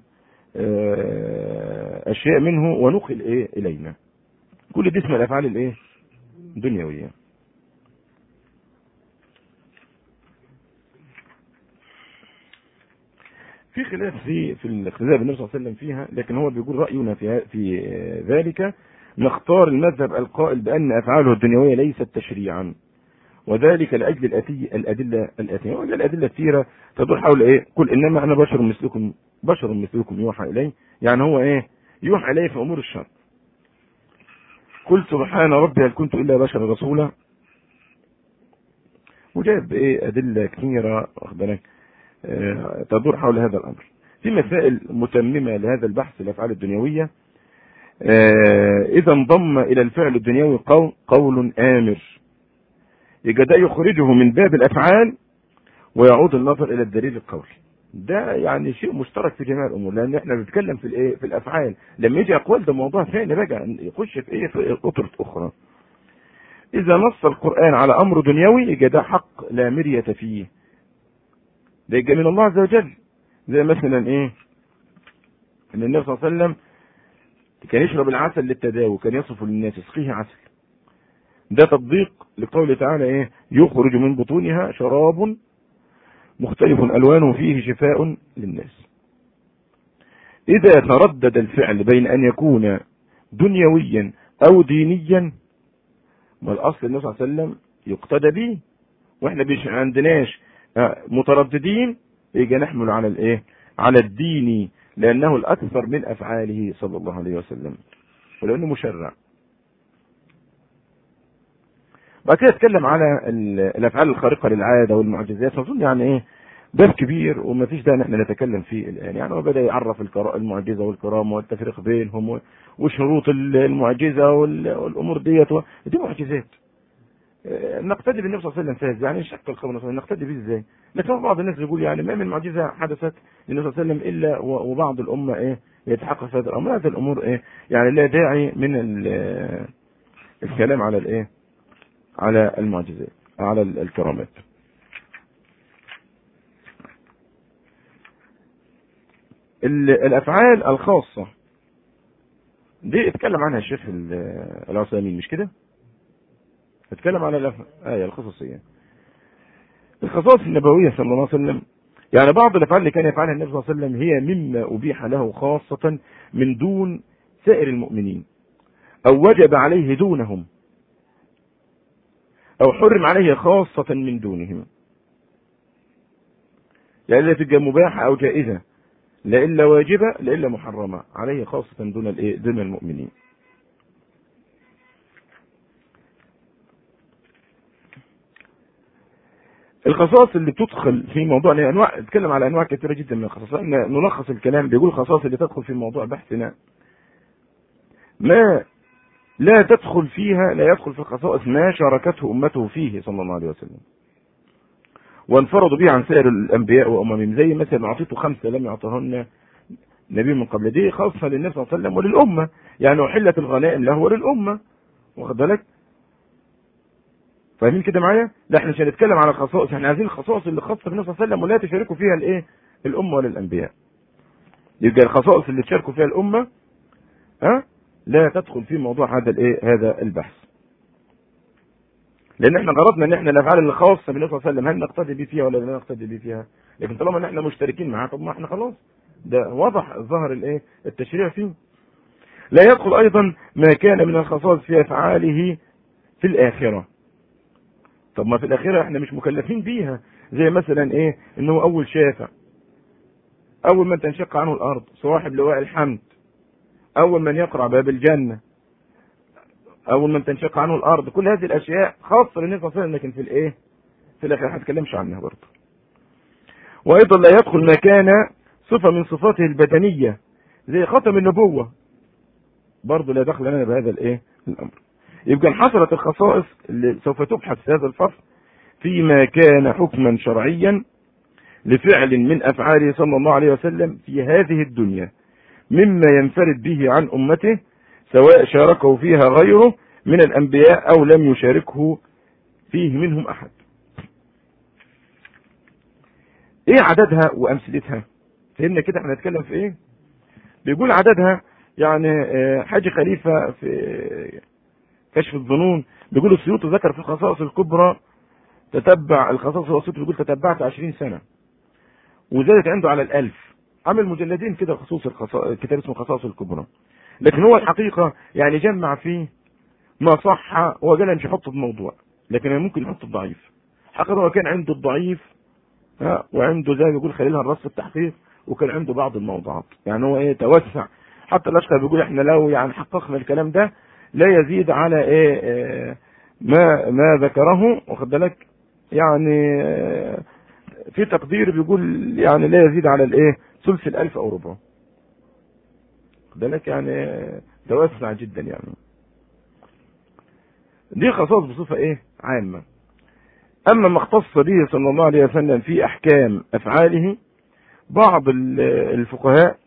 Speaker 1: آه، اشياء منه ونقل ايه الينا كل دي اسمها الافعال الايه دنيويه في خلاف في في الاقتداء بالنبي صلى الله عليه وسلم فيها لكن هو بيقول راينا في في ذلك نختار المذهب القائل بان افعاله الدنيويه ليست تشريعا وذلك لاجل الاتي الادله الاتيه وهي الادله كثيره تدور حول ايه قل انما انا بشر مثلكم بشر مثلكم يوحى الي يعني هو ايه يوحى الي في امور الشر قل سبحان ربي هل كنت الا بشر رسولا وجاب ايه ادله كثيره واخد بالك آه، تدور حول هذا الامر في مسائل متممه لهذا البحث الافعال الدنيويه آه، اذا انضم الى الفعل الدنيوي قول, قول امر يبقى ده يخرجه من باب الافعال ويعود النظر الى الدليل القولي ده يعني شيء مشترك في جميع الامور لان احنا بنتكلم في الايه في الافعال لما يجي اقوال ده موضوع ثاني بقى يخش في ايه في اطره اخرى اذا نص القران على امر دنيوي يبقى ده حق لا مريه فيه ده يبقى من الله عز وجل زي مثلا ايه ان النبي صلى الله عليه وسلم كان يشرب العسل للتداوي كان يصف للناس يسقيه عسل ده تطبيق لقوله تعالى ايه يخرج من بطونها شراب مختلف الوانه فيه شفاء للناس اذا تردد الفعل بين ان يكون دنيويا او دينيا ما الاصل النبي صلى الله عليه وسلم يقتدى به واحنا بيش عندناش آه، مترددين يجي نحمل على الايه على الدين لانه الاكثر من افعاله صلى الله عليه وسلم ولانه مشرع بعد كده اتكلم على ال- الافعال الخارقه للعاده والمعجزات اظن يعني ايه باب كبير وما فيش داعي ان احنا نتكلم فيه الان يعني هو بدا يعرف الكرا- المعجزه والكرامه والتفريق بينهم و- وشروط ال- المعجزه وال- والامور ديت و- دي معجزات آه، نقتدي بالنبي صلى الله عليه وسلم فيها ازاي؟ يعني شق القول صلى الله عليه وسلم نقتدي به ازاي؟ لكن بعض الناس يقول يعني ما من معجزه حدثت للنبي صلى الله عليه وسلم الا و- وبعض الامه ايه يتحقق في هذا الامر هذه الامور ايه يعني لا داعي من ال- الكلام على الايه على المعجزات على ال- الكرامات ال- الافعال الخاصه دي اتكلم عنها الشيخ ال- العثيمين مش كده اتكلم على الأف... آية الخصوصية الخصائص النبوية صلى الله عليه وسلم يعني بعض الأفعال اللي كان يفعلها النبي صلى الله عليه وسلم هي مما أبيح له خاصة من دون سائر المؤمنين أو وجب عليه دونهم أو حرم عليه خاصة من دونهم يعني لا تبقى مباحة أو جائزة لا إلا واجبة لا إلا محرمة عليه خاصة دون الإيه دون المؤمنين الخصائص اللي بتدخل في موضوع يعني انواع اتكلم على انواع كثيره جدا من الخصائص إن نلخص الكلام بيقول الخصائص اللي تدخل في موضوع بحثنا ما لا تدخل فيها لا يدخل في الخصائص ما شاركته امته فيه صلى الله عليه وسلم وانفردوا به عن سائر الانبياء واممهم زي مثلا اعطيته خمسه لم يعطهن نبي من قبل دي خاصه للنبي صلى الله عليه وسلم وللامه يعني احلت الغنائم له وللامه واخد بالك فاهمين كده معايا لا احنا مش هنتكلم على الخصائص احنا عايزين الخصائص اللي خاصه بالنبي صلى الله عليه وسلم ولا تشاركوا فيها الايه الامه ولا الانبياء يبقى الخصائص اللي تشاركوا فيها الامه ها لا تدخل في موضوع هذا الايه هذا البحث لان احنا غرضنا ان احنا الافعال اللي خاصه بالنبي صلى الله عليه وسلم هل نقتدي به فيها ولا لا نقتدي به فيها لكن طالما ان احنا مشتركين معاه طب ما احنا خلاص ده واضح ظهر الايه التشريع فيه لا يدخل ايضا ما كان من الخصائص في افعاله في الاخره طب ما في الاخره احنا مش مكلفين بيها زي مثلا ايه انه اول شافع اول من تنشق عنه الارض صاحب لواء الحمد اول من يقرع باب الجنه اول من تنشق عنه الارض كل هذه الاشياء خاصه بالنبي صلى الله عليه وسلم لكن في الايه في الاخره ما هنتكلمش عنها برضه وايضا لا يدخل ما كان صفه من صفاته البدنيه زي ختم النبوه برضه لا دخل لنا بهذا الايه الامر يبقى انحصرت الخصائص اللي سوف تبحث في هذا الفصل فيما كان حكما شرعيا لفعل من افعاله صلى الله عليه وسلم في هذه الدنيا مما ينفرد به عن امته سواء شاركه فيها غيره من الانبياء او لم يشاركه فيه منهم احد ايه عددها وامثلتها فهمنا كده احنا هنتكلم في ايه بيقول عددها يعني حاج خليفة في كشف الظنون بيقول السيوطي ذكر في الخصائص الكبرى تتبع الخصائص الوسيط بيقول تتبعت 20 سنة وزادت عنده على الألف عمل مجلدين كده خصوص الخصائص كتاب اسمه الخصائص الكبرى لكن هو الحقيقة يعني جمع فيه ما صح وقال مش يحطه في موضوع لكن ممكن يحط الضعيف حقيقة هو كان عنده الضعيف ها وعنده زي ما بيقول خليلها الرص التحقيق وكان عنده بعض الموضوعات يعني هو ايه توسع حتى الاشقر بيقول احنا لو يعني حققنا الكلام ده لا يزيد على ايه, إيه ما ما ذكره واخد بالك يعني في تقدير بيقول يعني لا يزيد على الايه ثلث الالف او ربعه بالك يعني توسع جدا يعني دي خصائص بصفة ايه عامة اما ما اختص به صلى الله عليه وسلم في احكام افعاله بعض الفقهاء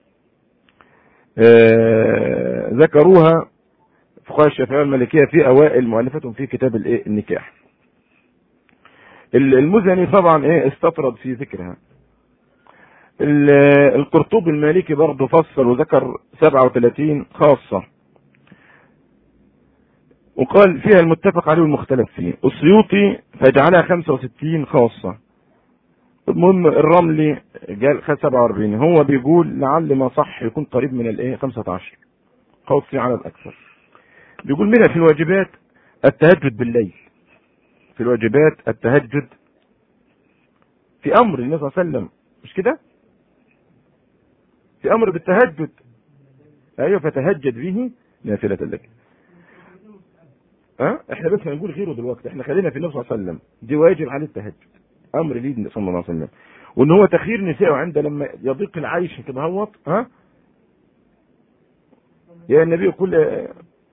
Speaker 1: ذكروها فقهاء الشافعية والمالكية في اوائل مؤلفتهم في كتاب الايه النكاح المزني طبعا ايه استطرد في ذكرها القرطبي المالكي برضه فصل وذكر 37 خاصة وقال فيها المتفق عليه والمختلف فيه السيوطي فجعلها 65 خاصة المهم الرملي قال 47 هو بيقول لعل ما صح يكون قريب من الايه 15 قول في عدد اكثر بيقول منها في الواجبات التهجد بالليل في الواجبات التهجد في امر النبي صلى الله عليه وسلم مش كده في امر بالتهجد ايوه فتهجد به نافلة لك ها أه؟ احنا بس هنقول غيره دلوقتي احنا خلينا في النبي صلى الله عليه وسلم دي واجب عليه التهجد امر ليه صلى الله عليه وسلم وان هو تخيير نسائه عند لما يضيق العيش كده هوت ها يا النبي كل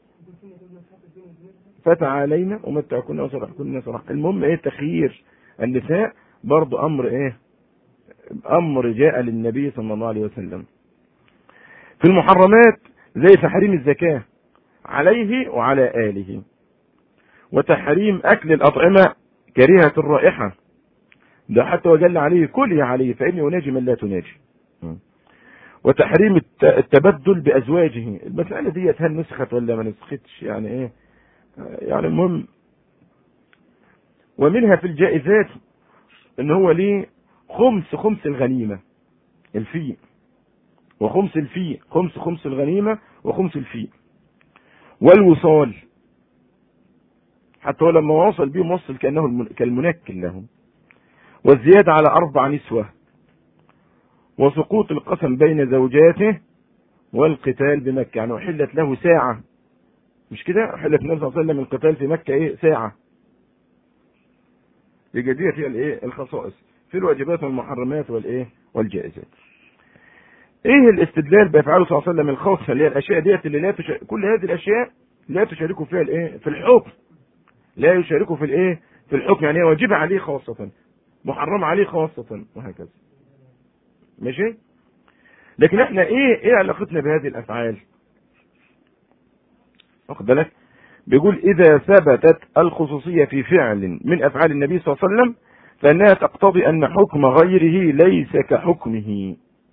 Speaker 1: فتى علينا ومتعكن وصرحكن صراحة المهم ايه تخيير النساء برضو امر ايه امر جاء للنبي صلى الله عليه وسلم في المحرمات زي تحريم الزكاة عليه وعلى آله وتحريم أكل الأطعمة كريهة الرائحة ده حتى وجل عليه كل عليه فإني أناجي من لا تناجي وتحريم التبدل بأزواجه المسألة دي هل نسخت ولا ما نسختش يعني إيه يعني المهم ومنها في الجائزات ان هو ليه خمس خمس الغنيمة الفيء وخمس الفيء خمس خمس الغنيمة وخمس الفيء والوصال حتى هو لما وصل بيهم وصل كأنه كالمنكل لهم والزيادة على أربع نسوة وسقوط القسم بين زوجاته والقتال بمكة يعني أحلت له ساعة مش كده أحلت النبي صلى الله عليه وسلم القتال في مكة إيه ساعة يبقى دي هي الإيه الخصائص في الواجبات والمحرمات والإيه والجائزات ايه الاستدلال بافعاله صلى الله عليه وسلم الخاصه اللي هي الاشياء ديت اللي لا تش... كل هذه الاشياء لا تشاركه فيها الايه في الحكم لا يشاركه في الايه في الحكم يعني واجب عليه خاصة محرم عليه خاصة وهكذا ماشي لكن احنا ايه ايه علاقتنا بهذه الافعال واخد بالك بيقول اذا ثبتت الخصوصية في فعل من افعال النبي صلى الله عليه وسلم فانها تقتضي ان حكم غيره ليس كحكمه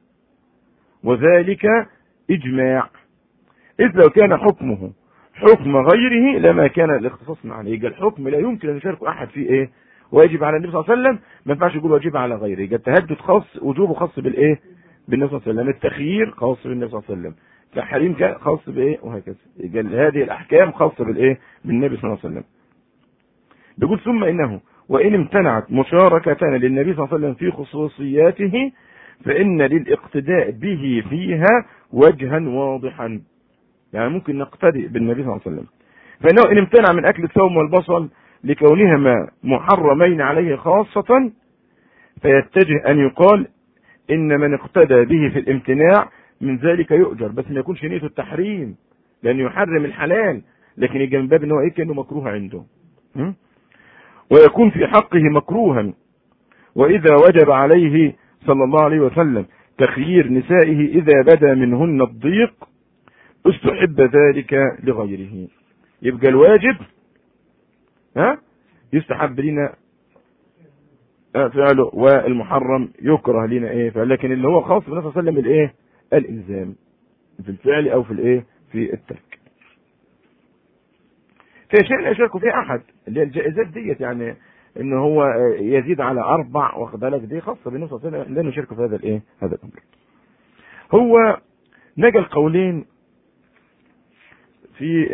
Speaker 1: وذلك اجماع اذ لو كان حكمه حكم غيره لما كان الاختصاص عليه يبقى الحكم لا يمكن ان يشارك احد فيه ايه واجب على النبي صلى الله عليه وسلم ما ينفعش يقول واجب على غيره يبقى التهدد خاص وجوبه خاص بالايه بالنبي صلى الله عليه وسلم التخيير خاص بالنبي صلى الله عليه وسلم تحريم خاص بايه وهكذا يبقى هذه الاحكام خاصه بالايه بالنبي صلى الله عليه وسلم بيقول ثم انه وان امتنعت مشاركة للنبي صلى الله عليه وسلم في خصوصياته فان للاقتداء به فيها وجها واضحا يعني ممكن نقتدي بالنبي صلى الله عليه وسلم فانه ان امتنع من اكل الثوم والبصل لكونهما محرمين عليه خاصة فيتجه ان يقال ان من اقتدى به في الامتناع من ذلك يؤجر بس ما يكونش نيته التحريم لانه يحرم الحلال لكن يجي من باب ان هو ايه كانه مكروه عنده م? ويكون في حقه مكروها واذا وجب عليه صلى الله عليه وسلم تخيير نسائه اذا بدا منهن الضيق استحب ذلك لغيره يبقى الواجب ها يستحب لنا فعله والمحرم يكره لنا ايه لكن اللي هو خاص بالنبي صلى الله عليه وسلم الايه الالزام في الفعل او في الايه في الترك في شيء لا يشارك فيه احد اللي هي الجائزات ديت يعني ان هو يزيد على اربع واخد بالك دي خاصه بالنبي صلى الله عليه وسلم لا نشارك في هذا الايه هذا الامر هو نقل قولين في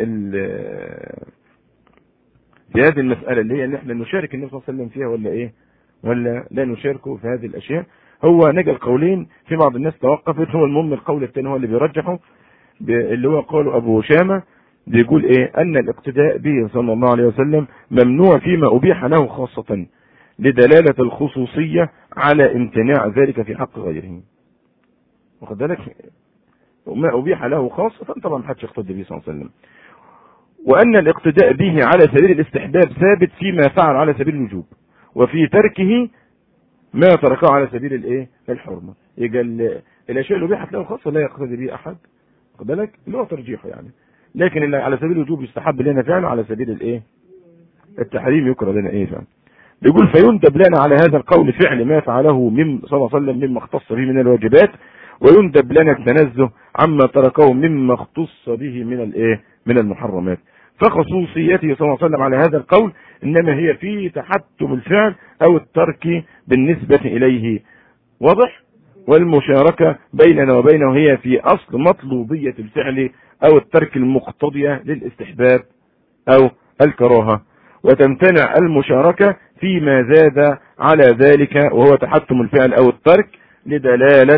Speaker 1: في هذه المسألة اللي هي ان احنا نشارك النبي صلى الله عليه وسلم فيها ولا ايه ولا لا نشاركه في هذه الاشياء هو نقل قولين في بعض الناس توقفت هو المهم القول الثاني هو اللي بيرجحه اللي هو قاله ابو شامة بيقول ايه ان الاقتداء به صلى الله عليه وسلم ممنوع فيما ابيح له خاصة لدلالة الخصوصية على امتناع ذلك في حق غيره واخد بالك وما أبيح له خاصة طبعا ما حدش يقتدي به صلى الله عليه وسلم وأن الاقتداء به على سبيل الاستحباب ثابت فيما فعل على سبيل الوجوب وفي تركه ما تركه على سبيل الايه الحرمة يبقى الاشياء اللي ابيحت له خاصة لا يقتدي به احد واخد بالك اللي هو ترجيحه يعني لكن اللي على سبيل الوجوب يستحب لنا فعله على سبيل الايه التحريم يكره لنا ايه فعل بيقول فيندب لنا على هذا القول فعل ما فعله من صلى الله عليه وسلم مما اختص به من الواجبات ويندب لنا التنزه عما تركه مما اختص به من الايه من المحرمات فخصوصيته صلى الله عليه وسلم على هذا القول انما هي في تحتم الفعل او الترك بالنسبة اليه واضح والمشاركة بيننا وبينه هي في اصل مطلوبية الفعل او الترك المقتضية للاستحباب او الكراهة وتمتنع المشاركة فيما زاد على ذلك وهو تحتم الفعل او الترك لدلالة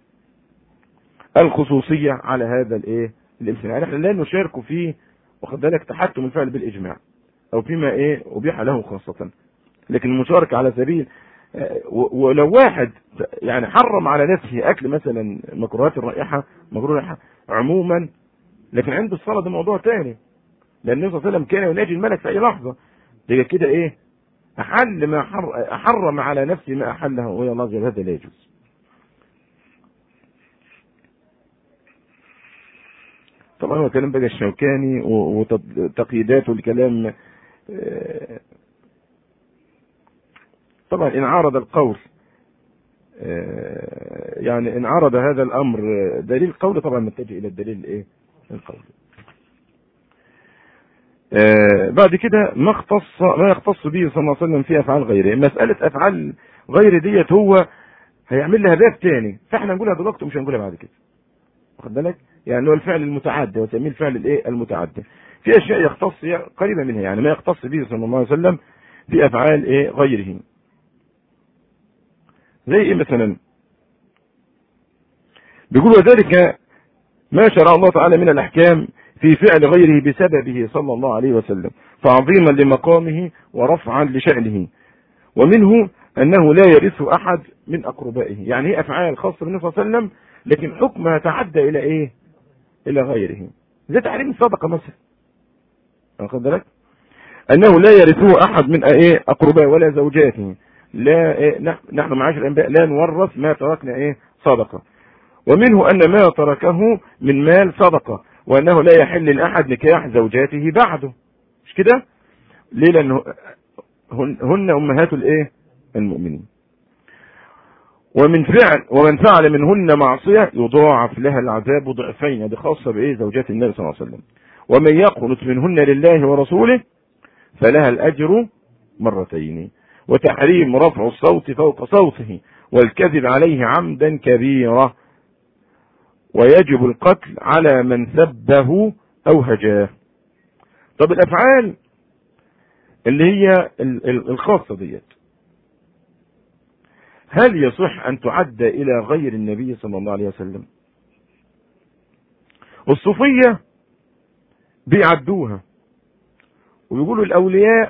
Speaker 1: الخصوصية على هذا الايه الامتناع احنا لا نشارك فيه واخد بالك تحتم الفعل بالاجماع او فيما ايه ابيح له خاصة لكن المشاركة على سبيل ولو واحد يعني حرم على نفسه اكل مثلا مكروهات الرائحة مكروه الرائحة عموما لكن عند الصلاة ده موضوع تاني لان النبي صلى الله عليه وسلم كان يناجي الملك في اي لحظة يبقى كده ايه احل ما حر احرم على نفسه ما احله ويا الله جل هذا لا يجوز طبعا هو كلام بقى الشوكاني وتقييداته الكلام طبعا ان عارض القول يعني ان عرض هذا الامر دليل قول طبعا نتجه الى الدليل الايه القول بعد كده ما اختص ما يختص به صلى الله عليه وسلم في افعال غيره مساله افعال غير ديت هو هيعمل لها باب تاني فاحنا نقولها دلوقتي ومش هنقولها بعد كده واخد بالك يعني هو الفعل المتعدي وتسميه الفعل الايه المتعدي في اشياء يختص قريبه منها يعني ما يختص به صلى الله عليه وسلم في افعال ايه غيره زي ايه مثلا بيقول وذلك ما شرع الله تعالى من الاحكام في فعل غيره بسببه صلى الله عليه وسلم تعظيما لمقامه ورفعا لشأنه ومنه انه لا يرث احد من اقربائه يعني هي افعال خاصه بالنبي صلى الله عليه وسلم لكن حكمها تعدى الى ايه الى غيره زي تحريم الصدقه مثلا واخد بالك انه لا يرثه احد من ايه اقربائه ولا زوجاته لا إيه نحن نحن معاشر الانبياء لا نورث ما تركنا ايه صدقه ومنه ان ما تركه من مال صدقه وانه لا يحل لاحد نكاح زوجاته بعده مش كده ليه لانه هن, هن امهات الايه المؤمنين ومن فعل ومن فعل منهن معصيه يضاعف لها العذاب ضعفين هذه خاصه بايه زوجات النبي صلى الله عليه وسلم ومن يقنط منهن لله ورسوله فلها الاجر مرتين وتحريم رفع الصوت فوق صوته والكذب عليه عمدا كبيرا ويجب القتل على من سبه او هجاه طب الافعال اللي هي الخاصه ديت هل يصح ان تعد الى غير النبي صلى الله عليه وسلم الصوفيه بيعدوها ويقولوا الاولياء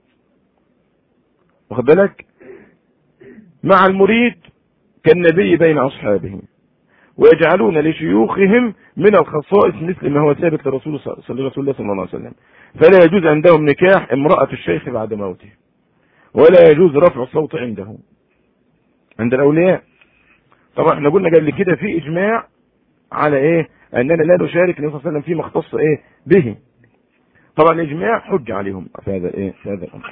Speaker 1: واخد بالك مع المريد كالنبي بين اصحابه ويجعلون لشيوخهم من الخصائص مثل ما هو ثابت لرسول صلى الله عليه وسلم فلا يجوز عندهم نكاح امرأة الشيخ بعد موته ولا يجوز رفع الصوت عنده عند الأولياء طبعا احنا قلنا قبل كده في إجماع على إيه أننا لا نشارك النبي صلى الله عليه وسلم فيما اختص إيه به طبعا الإجماع حج عليهم في هذا إيه في هذا الأمر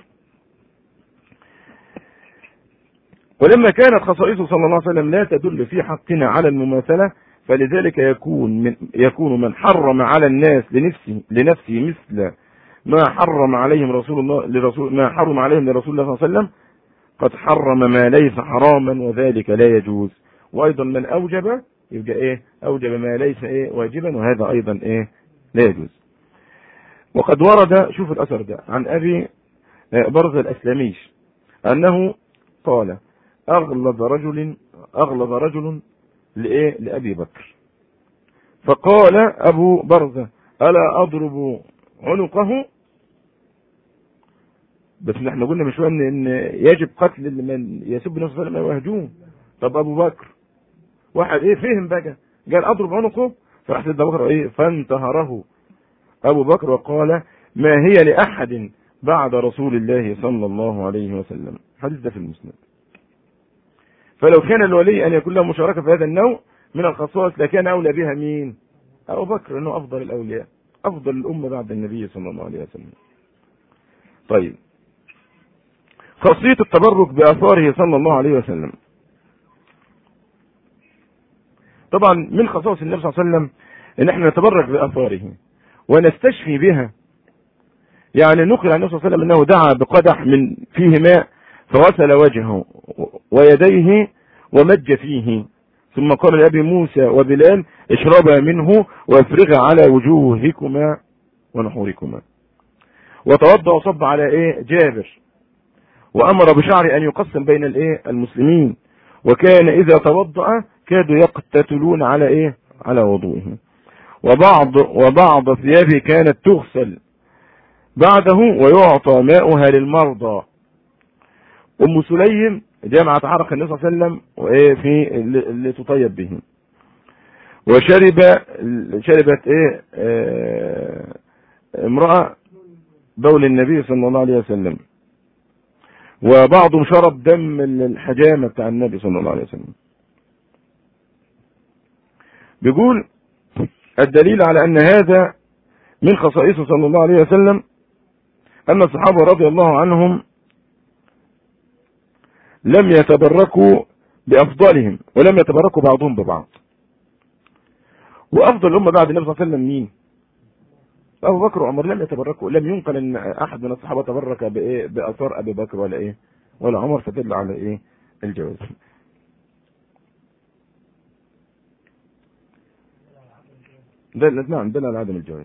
Speaker 1: ولما كانت خصائصه صلى الله عليه وسلم لا تدل في حقنا على المماثلة فلذلك يكون من يكون من حرم على الناس لنفسه لنفسه مثل ما حرم عليهم رسول الله لرسول ما حرم عليهم لرسول الله صلى الله عليه وسلم قد حرم ما ليس حراما وذلك لا يجوز وايضا من اوجب يبقى ايه اوجب ما ليس ايه واجبا وهذا ايضا ايه لا يجوز وقد ورد شوف الاثر ده عن ابي برزة الاسلميش انه قال اغلظ رجل اغلظ رجل لايه لابي بكر فقال ابو برزة الا اضرب عنقه بس احنا قلنا من شويه ان يجب قتل من يسب النبي صلى الله عليه وسلم ويهجوه طب ابو بكر واحد ايه فهم بقى قال اضرب عنقه فراح ابو بكر ايه فانتهره ابو بكر وقال ما هي لاحد بعد رسول الله صلى الله عليه وسلم حديث ده في المسند فلو كان الولي ان يكون له مشاركه في هذا النوع من الخصائص لكان اولى بها مين ابو بكر انه افضل الاولياء افضل الامه بعد النبي صلى الله عليه وسلم طيب خاصية التبرك بآثاره صلى الله عليه وسلم طبعا من خصائص النبي صلى الله عليه وسلم ان احنا نتبرك بآثاره ونستشفي بها يعني نقل عن النبي صلى الله عليه وسلم انه دعا بقدح من فيه ماء فغسل وجهه ويديه ومج فيه ثم قال لأبي موسى وبلال اشربا منه وافرغا على وجوهكما ونحوركما وتوضا وصب على ايه جابر وامر بشعر ان يقسم بين الايه المسلمين وكان اذا توضا كادوا يقتتلون على ايه على وضوئه وبعض وبعض ثيابه كانت تغسل بعده ويعطى ماؤها للمرضى ام سليم جامعة عرق النبي صلى الله عليه وسلم وايه في اللي تطيب به وشرب شربت ايه اه امرأة بول النبي صلى الله عليه وسلم وبعضهم شرب دم الحجامة بتاع النبي صلى الله عليه وسلم بيقول الدليل على ان هذا من خصائصه صلى الله عليه وسلم ان الصحابة رضي الله عنهم لم يتبركوا بافضلهم ولم يتبركوا بعضهم ببعض وافضل الامه بعد النبي صلى الله عليه وسلم مين ابو بكر وعمر لم يتبركوا لم ينقل ان احد من الصحابه تبرك بايه باثار ابي بكر ولا ايه ولا عمر فدل على ايه الجواز دل نعم دل على عدم الجواز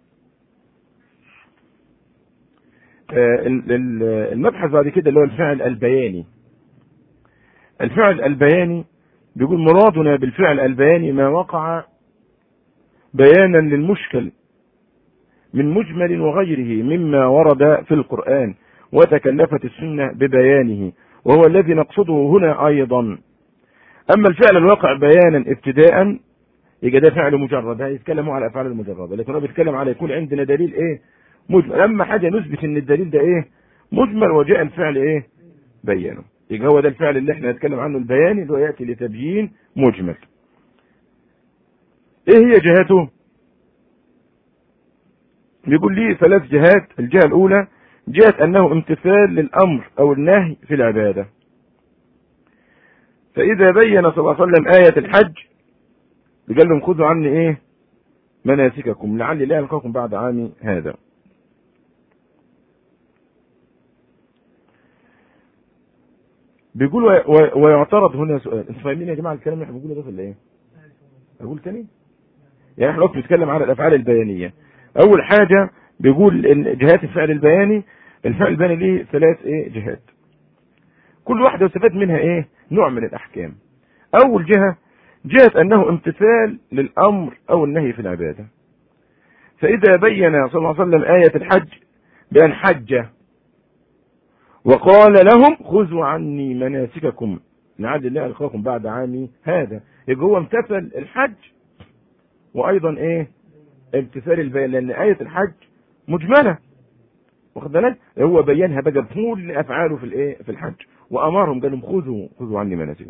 Speaker 1: المبحث بعد كده اللي هو الفعل البياني الفعل البياني بيقول مرادنا بالفعل البياني ما وقع بيانا للمشكل من مجمل وغيره مما ورد في القرآن وتكلفت السنة ببيانه وهو الذي نقصده هنا أيضا أما الفعل الواقع بيانا ابتداء يبقى ده فعل مجرد هيتكلموا على الأفعال المجردة لكن هو بيتكلم على يكون عندنا دليل إيه مجمل اما حاجه نثبت ان الدليل ده ايه مجمل وجاء الفعل ايه بينه يبقى هو ده الفعل اللي احنا هنتكلم عنه البياني اللي هو ياتي لتبيين مجمل ايه هي جهته بيقول لي ثلاث جهات الجهه الاولى جهه انه امتثال للامر او النهي في العباده فاذا بين صلى الله عليه وسلم ايه الحج قال لهم خذوا عني ايه مناسككم لعلي لا القاكم بعد عامي هذا بيقول ويعترض هنا سؤال انتوا فاهمين يا جماعه الكلام اللي احنا بنقوله ده ولا ايه؟ اقول تاني؟ يعني احنا دلوقتي بنتكلم على الافعال البيانيه اول حاجه بيقول ان جهات الفعل البياني الفعل البياني ليه ثلاث ايه جهات كل واحده يستفاد منها ايه نوع من الاحكام اول جهه جهه انه امتثال للامر او النهي في العباده فاذا بين صلى الله عليه وسلم ايه الحج بان حج وقال لهم خذوا عني مناسككم لعل الله القاكم بعد عامي هذا يبقى هو امتثل الحج وايضا ايه امتثال البيان لان آية الحج مجملة واخد بالك هو بينها بقى بكل افعاله في الايه في الحج وامرهم قال لهم خذوا خذوا عني مناسككم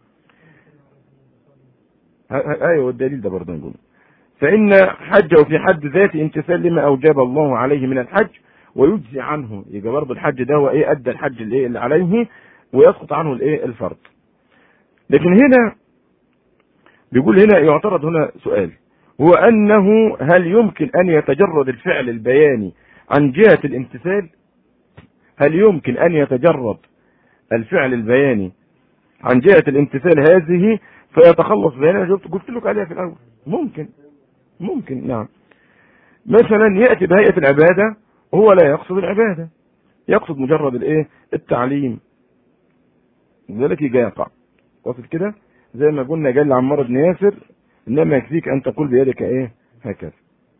Speaker 1: ايوه الدليل ده برضه نقول فان حجه في حد ذاته امتثال لما اوجب الله عليه من الحج ويجزي عنه يبقى برضه الحج ده هو ايه ادى الحج اللي, اللي عليه ويسقط عنه الايه الفرض لكن هنا بيقول هنا يعترض هنا سؤال هو أنه هل يمكن أن يتجرد الفعل البياني عن جهة الامتثال هل يمكن أن يتجرد الفعل البياني عن جهة الامتثال هذه فيتخلص بيانه جبت قلت لك عليها في الأول ممكن ممكن نعم مثلا يأتي بهيئة العبادة وهو لا يقصد العبادة يقصد مجرد الايه التعليم لذلك يجي يقع واصل كده زي ما قلنا قال عمار بن ياسر انما يكفيك ان تقول بيدك ايه هكذا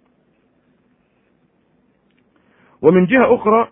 Speaker 1: ومن جهة اخرى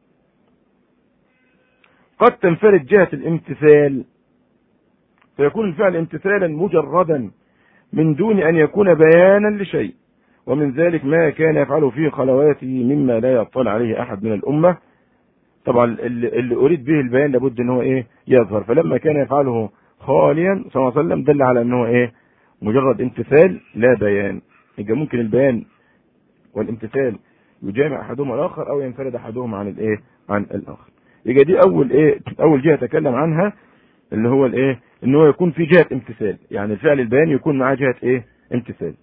Speaker 1: قد تنفرد جهة الامتثال فيكون الفعل امتثالا مجردا من دون ان يكون بيانا لشيء ومن ذلك ما كان يفعله في خلواته مما لا يطلع عليه احد من الامه طبعا اللي اريد به البيان لابد ان هو ايه يظهر فلما كان يفعله خاليا صلى الله عليه وسلم دل على ان هو ايه مجرد امتثال لا بيان يبقى ممكن البيان والامتثال يجامع احدهما الاخر او ينفرد احدهما عن الايه عن الاخر يبقى دي اول ايه اول جهه تكلم عنها اللي هو الايه ان هو يكون في جهه امتثال يعني الفعل البياني يكون معاه جهه ايه امتثال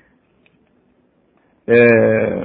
Speaker 1: آه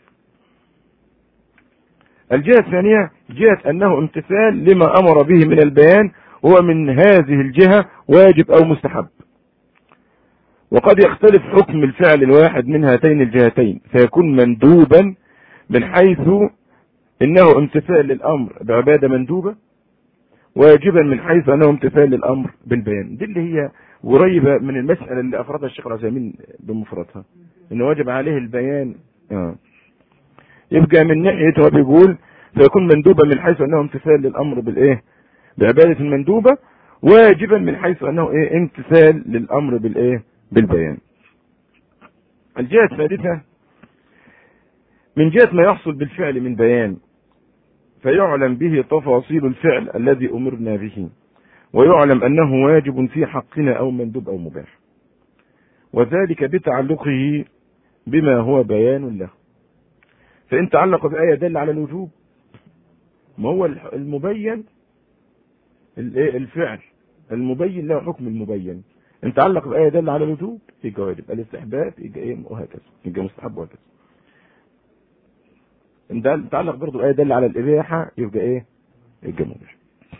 Speaker 1: الجهة الثانية جهة أنه امتثال لما أمر به من البيان هو من هذه الجهة واجب أو مستحب وقد يختلف حكم الفعل الواحد من هاتين الجهتين فيكون مندوبا من حيث انه امتثال للامر بعباده مندوبه واجبا من حيث انه امتثال للامر بالبيان دي اللي هي قريبه من المساله اللي افردها الشيخ العثيمين بمفردها انه واجب عليه البيان آه. يبقى من ناحيه هو بيقول فيكون مندوبا من حيث انه امتثال للامر بالايه بعباده المندوبه واجبا من حيث انه ايه امتثال للامر بالايه بالبيان الجهة الثالثة من جهة ما يحصل بالفعل من بيان فيعلم به تفاصيل الفعل الذي أمرنا به ويعلم أنه واجب في حقنا أو مندوب أو مباح وذلك بتعلقه بما هو بيان له فإن تعلق بآية دل على الوجوب ما هو المبين الفعل المبين له حكم المبين ان تعلق بآية دل على الوجوب يبقى واجب الاستحباب يبقى ايه وهكذا يبقى مستحب وهكذا ان تعلق برضه بآية دل على الإباحة يبقى ايه يبقى مباح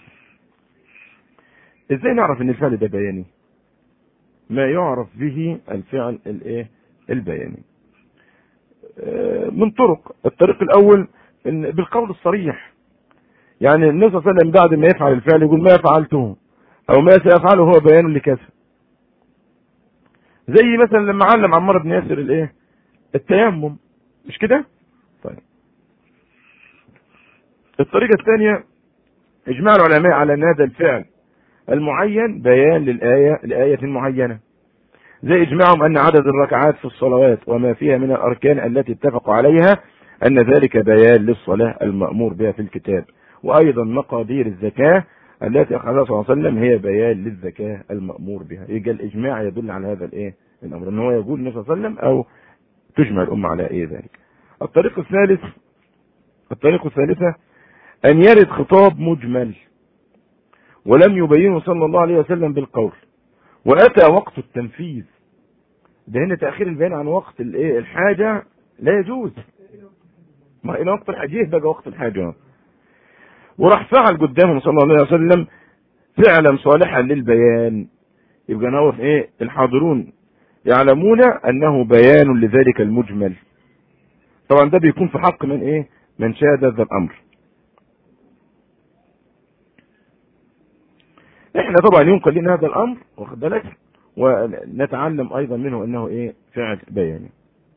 Speaker 1: ازاي نعرف ان الفعل ده بياني ما يعرف به الفعل الايه البياني من طرق الطريق الاول إن بالقول الصريح يعني النبي صلى الله عليه وسلم بعد ما يفعل الفعل يقول ما فعلته او ما سيفعله هو بيان لكذا زي مثلا لما علم عمار بن ياسر الايه التيمم مش كده طيب الطريقة الثانية اجماع العلماء على ان هذا الفعل المعين بيان للآية لآية معينة زي اجماعهم ان عدد الركعات في الصلوات وما فيها من الاركان التي اتفقوا عليها أن ذلك بيان للصلاة المأمور بها في الكتاب وأيضا مقادير الزكاة التي أخذها صلى الله عليه وسلم هي بيان للزكاة المأمور بها يجي الإجماع يدل على هذا الإيه الأمر أن هو يقول النبي صلى الله عليه وسلم أو تجمع الأمة على إيه ذلك الطريق الثالث الطريقة الثالثة أن يرد خطاب مجمل ولم يبينه صلى الله عليه وسلم بالقول وأتى وقت التنفيذ ده هنا تأخير البيان عن وقت الايه الحاجة لا يجوز ما إلى وقت الحاجة بقى وقت الحاجة وراح فعل قدامهم صلى الله عليه وسلم فعلا صالحا للبيان يبقى نعرف ايه الحاضرون يعلمون انه بيان لذلك المجمل طبعا ده بيكون في حق من ايه من شاهد هذا الامر احنا طبعا ينقل لنا هذا الامر واخد بالك ونتعلم ايضا منه انه ايه فعل بياني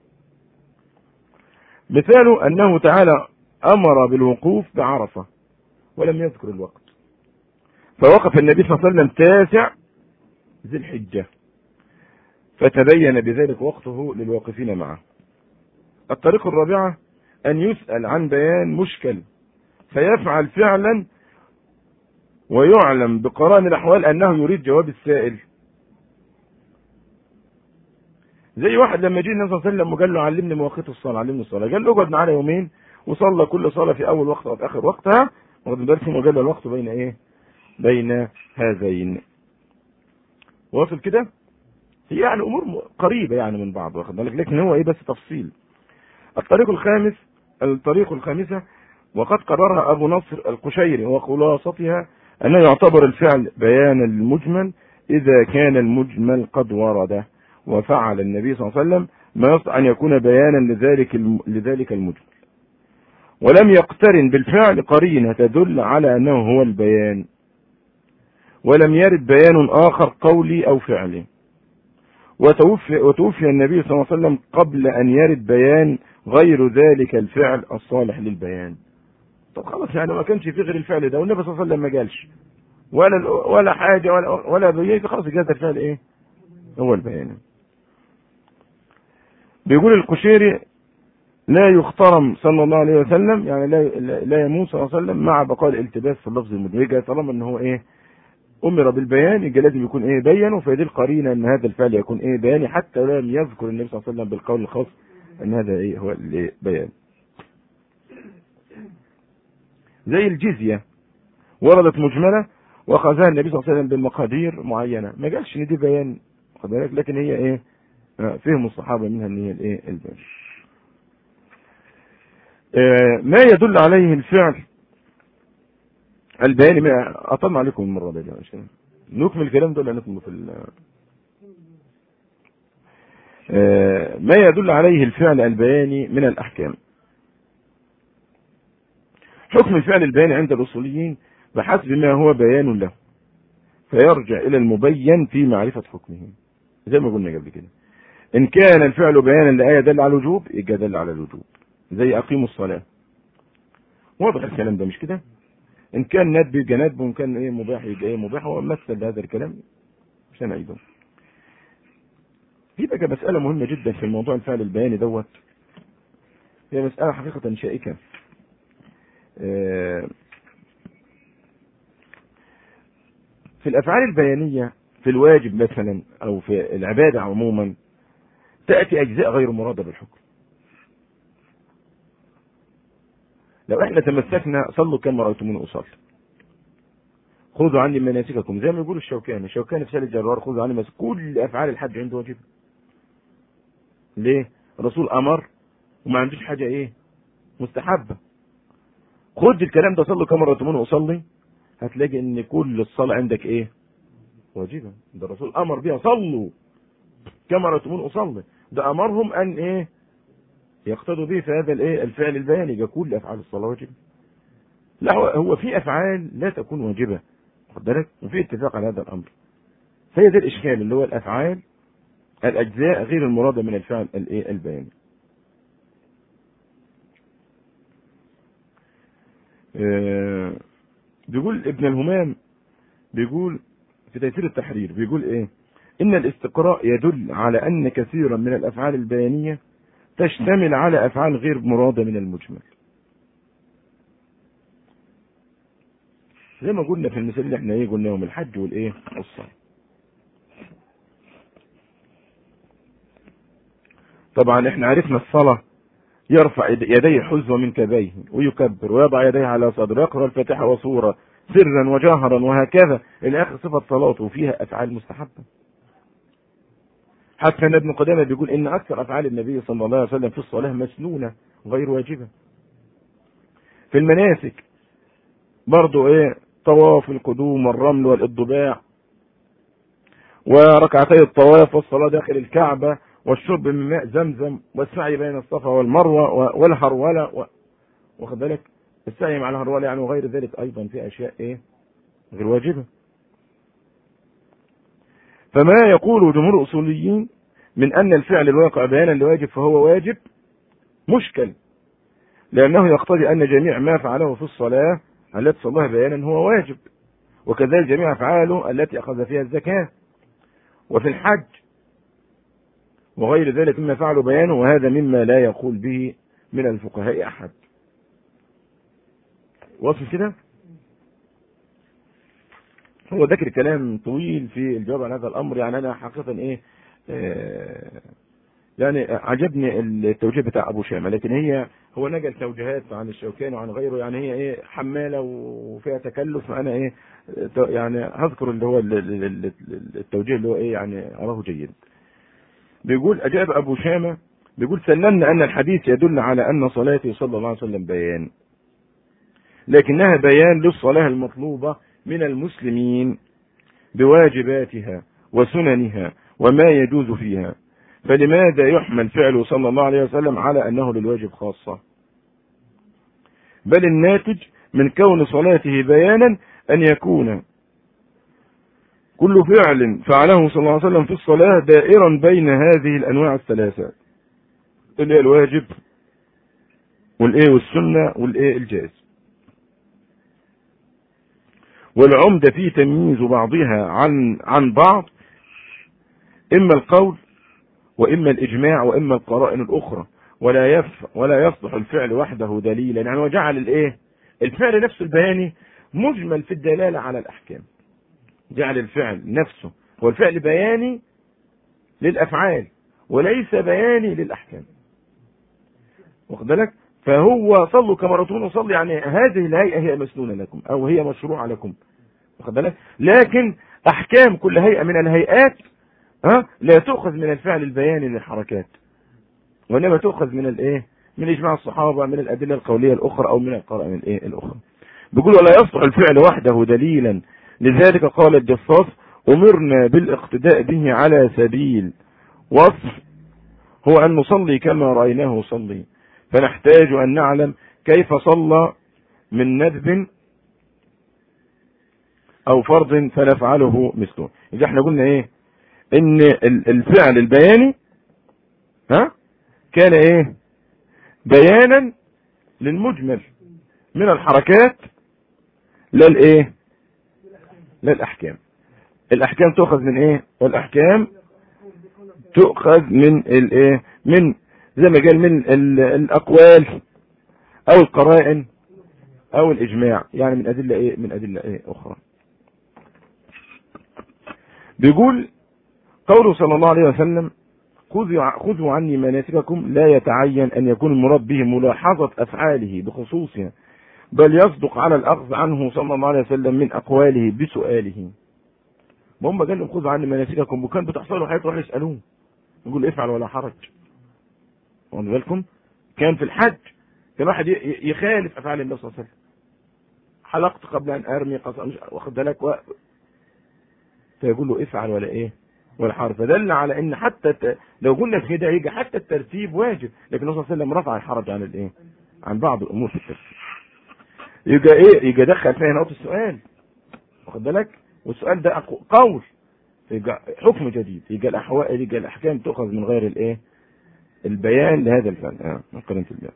Speaker 1: مثاله انه تعالى امر بالوقوف بعرفه ولم يذكر الوقت فوقف النبي صلى الله عليه وسلم تاسع ذي الحجه فتبين بذلك وقته للواقفين معه الطريقة الرابعة أن يسأل عن بيان مشكل فيفعل فعلا ويعلم بقران الأحوال أنه يريد جواب السائل زي واحد لما جه النبي صلى الله عليه وسلم وقال له علمني مواقيت الصلاة علمني الصلاة قال له اقعد معانا يومين وصلى كل صلاة في أول وقت أو في آخر وقتها واخد بالك وقال له الوقت بين إيه؟ بين هذين واصل كده؟ هي يعني امور قريبه يعني من بعض واخد بالك لكن هو ايه بس تفصيل الطريق الخامس الطريق الخامسه وقد قررها ابو نصر القشيري وخلاصتها انه يعتبر الفعل بيانا للمجمل اذا كان المجمل قد ورد وفعل النبي صلى الله عليه وسلم ما يستطيع ان يكون بيانا لذلك لذلك المجمل ولم يقترن بالفعل قرينه تدل على انه هو البيان ولم يرد بيان اخر قولي او فعلي وتوفي, وتوفي النبي صلى الله عليه وسلم قبل أن يرد بيان غير ذلك الفعل الصالح للبيان طب خلاص يعني ما كانش في غير الفعل ده والنبي صلى الله عليه وسلم ما قالش ولا ولا حاجة ولا ولا بيان خلاص جاز الفعل ايه هو البيان بيقول القشيري لا يخترم صلى الله عليه وسلم يعني لا لا يموت صلى الله عليه وسلم مع بقاء الالتباس في اللفظ المدرجة طالما ان هو ايه امر بالبيان يبقى لازم يكون ايه بين فدي القرينه ان هذا الفعل يكون ايه بياني حتى لم يذكر النبي صلى الله عليه وسلم بالقول الخاص ان هذا ايه هو البيان زي الجزيه وردت مجمله واخذها النبي صلى الله عليه وسلم بمقادير معينه ما قالش ان دي بيان خد بالك لكن هي ايه فهم الصحابه منها ان هي الايه البيان ما يدل عليه الفعل البياني ما أطلع عليكم المرة دي عشان نكمل الكلام ده ولا نكمل في ما يدل عليه الفعل البياني من الأحكام حكم الفعل البياني عند الأصوليين بحسب ما هو بيان له فيرجع إلى المبين في معرفة حكمه زي ما قلنا قبل كده إن كان الفعل بيانا لآية دل على الوجوب يبقى دل على الوجوب زي أقيموا الصلاة واضح الكلام ده مش كده؟ ان كان ندب يبقى ندب وان كان ايه مباح يبقى ايه مباح هو مثل هذا الكلام مش هنعيده في بقى مسألة مهمة جدا في الموضوع الفعل البياني دوت هي مسألة حقيقة شائكة في الأفعال البيانية في الواجب مثلا أو في العبادة عموما تأتي أجزاء غير مرادة بالحكم لو احنا تمسكنا صلوا كما رأيتموني أصلي خذوا عني مناسككم زي ما يقول الشوكاني الشوكاني في سالة الجرار خذوا عني مناسك كل أفعال الحج عنده واجب ليه الرسول أمر وما عندوش حاجة إيه مستحبة خد الكلام ده صلوا كما رأيتموني أصلي هتلاقي إن كل الصلاة عندك إيه واجبة ده الرسول أمر بها صلوا كما رأيتموني أصلي ده أمرهم أن إيه يقتضوا به في هذا الايه الفعل البياني يبقى كل افعال الصلاه واجبه لا هو هو في افعال لا تكون واجبه خد بالك وفي اتفاق على هذا الامر فهي ده الاشكال اللي هو الافعال الاجزاء غير المراده من الفعل الايه البياني آه بيقول ابن الهمام بيقول في تيسير التحرير بيقول ايه ان الاستقراء يدل على ان كثيرا من الافعال البيانيه تشتمل على افعال غير مرادة من المجمل زي ما قلنا في المثال اللي احنا ايه قلناهم الحج والايه الصلاة طبعا احنا عرفنا الصلاة يرفع يديه حزو من كبيه ويكبر ويضع يديه على صدره يقرأ الفاتحة وصورة سرا وجهرا وهكذا الى اخر صفة صلاته فيها افعال مستحبة حتى ان ابن قدامة بيقول ان اكثر افعال النبي صلى الله عليه وسلم في الصلاة مسنونة غير واجبة في المناسك برضو ايه طواف القدوم والرمل والإضباع وركعتي الطواف والصلاة داخل الكعبة والشرب من ماء زمزم والسعي بين الصفا والمروة والهرولة و... واخد بالك السعي مع الهرولة يعني وغير ذلك أيضا في أشياء إيه غير واجبة فما يقول جمهور الأصوليين من أن الفعل الواقع بيانا لواجب فهو واجب مشكل لأنه يقتضي أن جميع ما فعله في الصلاة التي صلاها بيانا هو واجب وكذلك جميع أفعاله التي أخذ فيها الزكاة وفي الحج وغير ذلك مما فعلوا بيانه وهذا مما لا يقول به من الفقهاء أحد واصل كده هو ذكر كلام طويل في الجواب عن هذا الأمر يعني أنا حقيقة إيه آه يعني عجبني التوجيه بتاع ابو شامه لكن هي هو نقل توجيهات عن الشوكاني وعن غيره يعني هي ايه حماله وفيها تكلف فانا ايه يعني هذكر اللي هو التوجيه اللي هو ايه يعني اراه جيد بيقول اجاب ابو شامه بيقول سلمنا ان الحديث يدل على ان صلاته صلى الله عليه وسلم بيان لكنها بيان للصلاه المطلوبه من المسلمين بواجباتها وسننها وما يجوز فيها فلماذا يحمل فعله صلى الله عليه وسلم على أنه للواجب خاصة بل الناتج من كون صلاته بيانا أن يكون كل فعل فعله صلى الله عليه وسلم في الصلاة دائرا بين هذه الأنواع الثلاثة اللي هي الواجب والإيه والسنة والإيه الجائز والعمدة في تمييز بعضها عن عن بعض إما القول وإما الإجماع وإما القرائن الأخرى ولا يف ولا يصلح الفعل وحده دليلا يعني وجعل الإيه الفعل نفسه البياني مجمل في الدلالة على الأحكام جعل الفعل نفسه هو الفعل بياني للأفعال وليس بياني للأحكام واخد بالك فهو صلوا كما رأيتون وصلي يعني هذه الهيئة هي مسنونة لكم أو هي مشروعة لكم واخد بالك لكن أحكام كل هيئة من الهيئات ها لا تؤخذ من الفعل البياني للحركات وانما تؤخذ من الايه من اجماع الصحابه من الادله القوليه الاخرى او من القرائن الايه الاخرى بيقول ولا يصلح الفعل وحده دليلا لذلك قال الجصاص امرنا بالاقتداء به على سبيل وصف هو ان نصلي كما رايناه يصلي فنحتاج ان نعلم كيف صلى من ندب او فرض فنفعله مثله اذا احنا قلنا ايه ان الفعل البياني ها كان ايه بيانا للمجمل من الحركات للايه للاحكام الاحكام تؤخذ من ايه والاحكام تؤخذ من الايه من زي ما قال من الاقوال او القرائن او الاجماع يعني من ادله ايه من ادله ايه اخرى بيقول قوله صلى الله عليه وسلم خذوا عني مناسككم لا يتعين أن يكون المراد به ملاحظة أفعاله بخصوصها بل يصدق على الأخذ عنه صلى الله عليه وسلم من أقواله بسؤاله هم قال لهم خذوا عني مناسككم وكان بتحصلوا حياة يروحوا يسألوه يقول افعل ولا حرج واخدوا بالكم كان في الحج كان واحد يخالف أفعال النبي صلى الله عليه وسلم حلقت قبل أن أرمي قصة واخد بالك و... فيقول له افعل ولا ايه والحرف فدل على ان حتى ت... لو قلنا كده يجي حتى الترتيب واجب لكن الرسول صلى الله عليه وسلم رفع الحرج عن الايه عن بعض الامور في الترتيب يجي ايه يجي دخل فيها نقطه السؤال واخد بالك والسؤال ده قول يجي حكم جديد يجي الاحوال يجي الاحكام تؤخذ من غير الايه البيان لهذا الفن اه مقارنه الله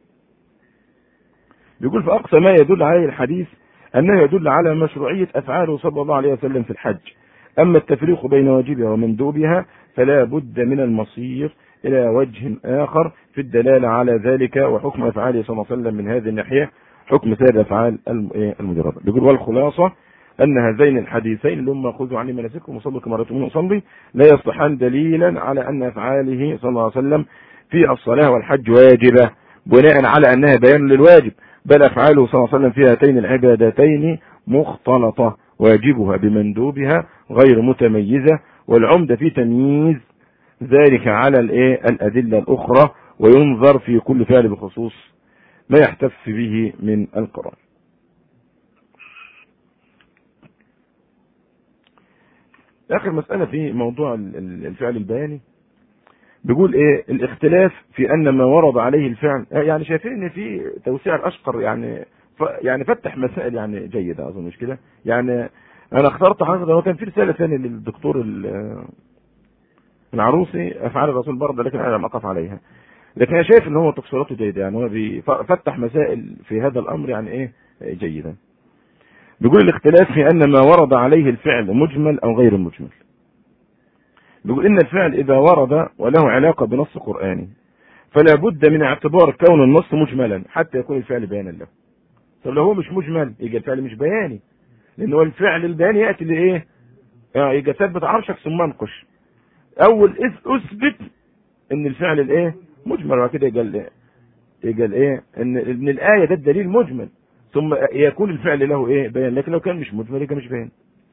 Speaker 1: يقول فاقصى ما يدل عليه الحديث انه يدل على مشروعيه افعاله صلى الله عليه وسلم في الحج أما التفريق بين واجبها ومندوبها فلا بد من المصير إلى وجه آخر في الدلالة على ذلك وحكم أفعاله صلى الله عليه وسلم من هذه الناحية حكم سائر أفعال المجردة بيقول والخلاصة أن هذين الحديثين اللي هم خذوا عني مناسككم وصلوا كما رأيتموني أصلي لا يصلحان دليلا على أن أفعاله صلى الله عليه وسلم في الصلاة والحج واجبة بناء على أنها بيان للواجب بل أفعاله صلى الله عليه وسلم في هاتين العبادتين مختلطة واجبها بمندوبها غير متميزة والعمدة في تمييز ذلك على الايه الأدلة الأخرى وينظر في كل فعل بخصوص ما يحتف به من القرآن آخر مسألة في موضوع الفعل البياني بيقول ايه الاختلاف في ان ما ورد عليه الفعل يعني شايفين ان في توسيع الاشقر يعني يعني فتح مسائل يعني جيدة اظن مش كده يعني انا اخترت حاجة هو كان في رسالة ثانية للدكتور العروسي افعال الرسول برضه لكن انا لم اقف عليها لكن انا شايف ان هو تفصيلاته جيدة يعني هو بيفتح مسائل في هذا الامر يعني ايه جيدا بيقول الاختلاف في ان ما ورد عليه الفعل مجمل او غير مجمل بيقول ان الفعل اذا ورد وله علاقة بنص قرآني فلا بد من اعتبار كون النص مجملا حتى يكون الفعل بيانا له طب لو هو مش مجمل يبقى الفعل مش بياني لان هو الفعل البياني ياتي لايه اه يبقى ثبت عرشك ثم انقش اول اثبت ان الفعل الايه مجمل وبعد كده يقال ايه يقال ايه ان ان الايه ده الدليل مجمل ثم يكون الفعل له ايه بيان لكن لو كان مش مجمل يبقى مش بيان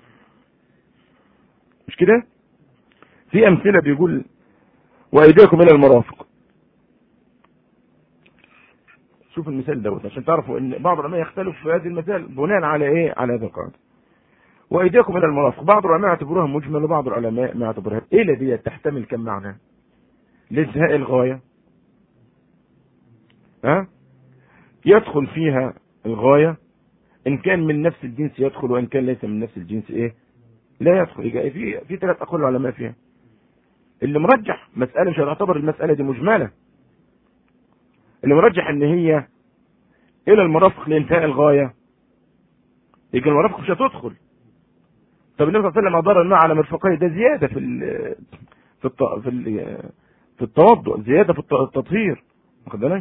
Speaker 1: مش كده في امثله بيقول وايديكم الى المرافق شوف المثال دوت عشان تعرفوا ان بعض العلماء يختلف في هذه المثال بناء على ايه على هذا القاعده وايديكم الى المرافق بعض العلماء يعتبروها مجمل وبعض العلماء ما يعتبرها ايه دي تحتمل كم معنى لانتهاء الغايه ها يدخل فيها الغايه ان كان من نفس الجنس يدخل وان كان ليس من نفس الجنس ايه لا يدخل يبقى في في ثلاث اقوال العلماء فيها اللي مرجح مساله مش هتعتبر المساله دي مجمله اللي مرجح ان هي الى المرافق لانتهاء الغايه يبقى المرافق مش هتدخل طب النبي صلى الله عليه وسلم اضر الماء على مرفقيه ده زياده في ال في الت... في ال... في التوضؤ زياده في التطهير واخد بالك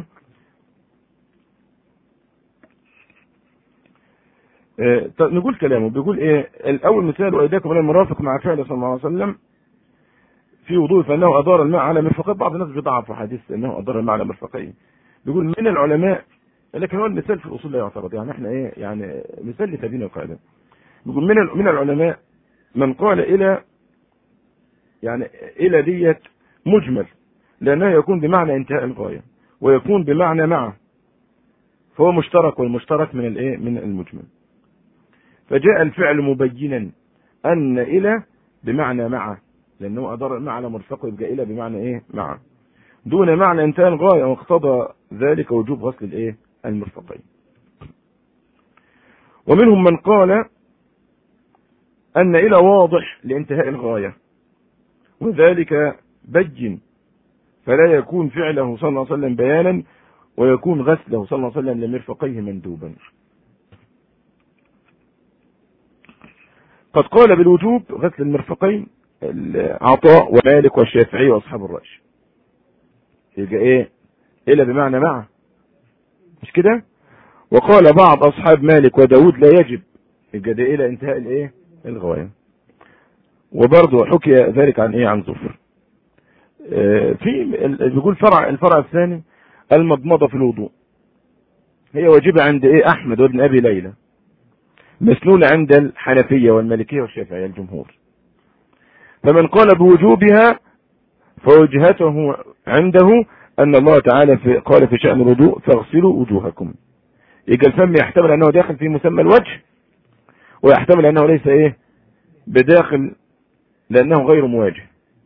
Speaker 1: آه نقول كلامه بيقول ايه الاول مثال وايداكم الى المرافق مع فعل صلى الله عليه وسلم في وضوء فانه ادار الماء على مرفقيه بعض الناس بيضعف حديث انه ادار الماء على مرفقيه بيقول من العلماء لكن هو المثال في الاصول لا يعترض يعني احنا ايه يعني مثال لتبيين القاعده بيقول من من العلماء من قال الى يعني الى ديت مجمل لانه يكون بمعنى انتهاء الغايه ويكون بمعنى مع فهو مشترك والمشترك من الايه من المجمل فجاء الفعل مبينا ان الى بمعنى مع لانه ادار مع على مرفقه يبقى الى بمعنى ايه مع دون معنى انتهاء الغايه واقتضى ذلك وجوب غسل الايه المرفقين ومنهم من قال ان الى واضح لانتهاء الغايه وذلك بين فلا يكون فعله صلى الله عليه وسلم بيانا ويكون غسله صلى الله عليه وسلم لمرفقيه مندوبا قد قال بالوجوب غسل المرفقين عطاء ومالك والشافعي واصحاب الرأي يبقى ايه الا بمعنى مع مش كده وقال بعض اصحاب مالك وداود لا يجب يبقى ده الى انتهاء الايه الغايه وبرضه حكي ذلك عن ايه عن زفر اه في بيقول فرع الفرع الثاني المضمضه في الوضوء هي واجبه عند ايه احمد وابن ابي ليلى مسنونه عند الحنفيه والمالكيه والشافعيه الجمهور فمن قال بوجوبها فوجهته عنده أن الله تعالى في قال في شأن الوضوء فاغسلوا وجوهكم يبقى الفم يحتمل أنه داخل في مسمى الوجه ويحتمل أنه ليس إيه بداخل لأنه غير مواجه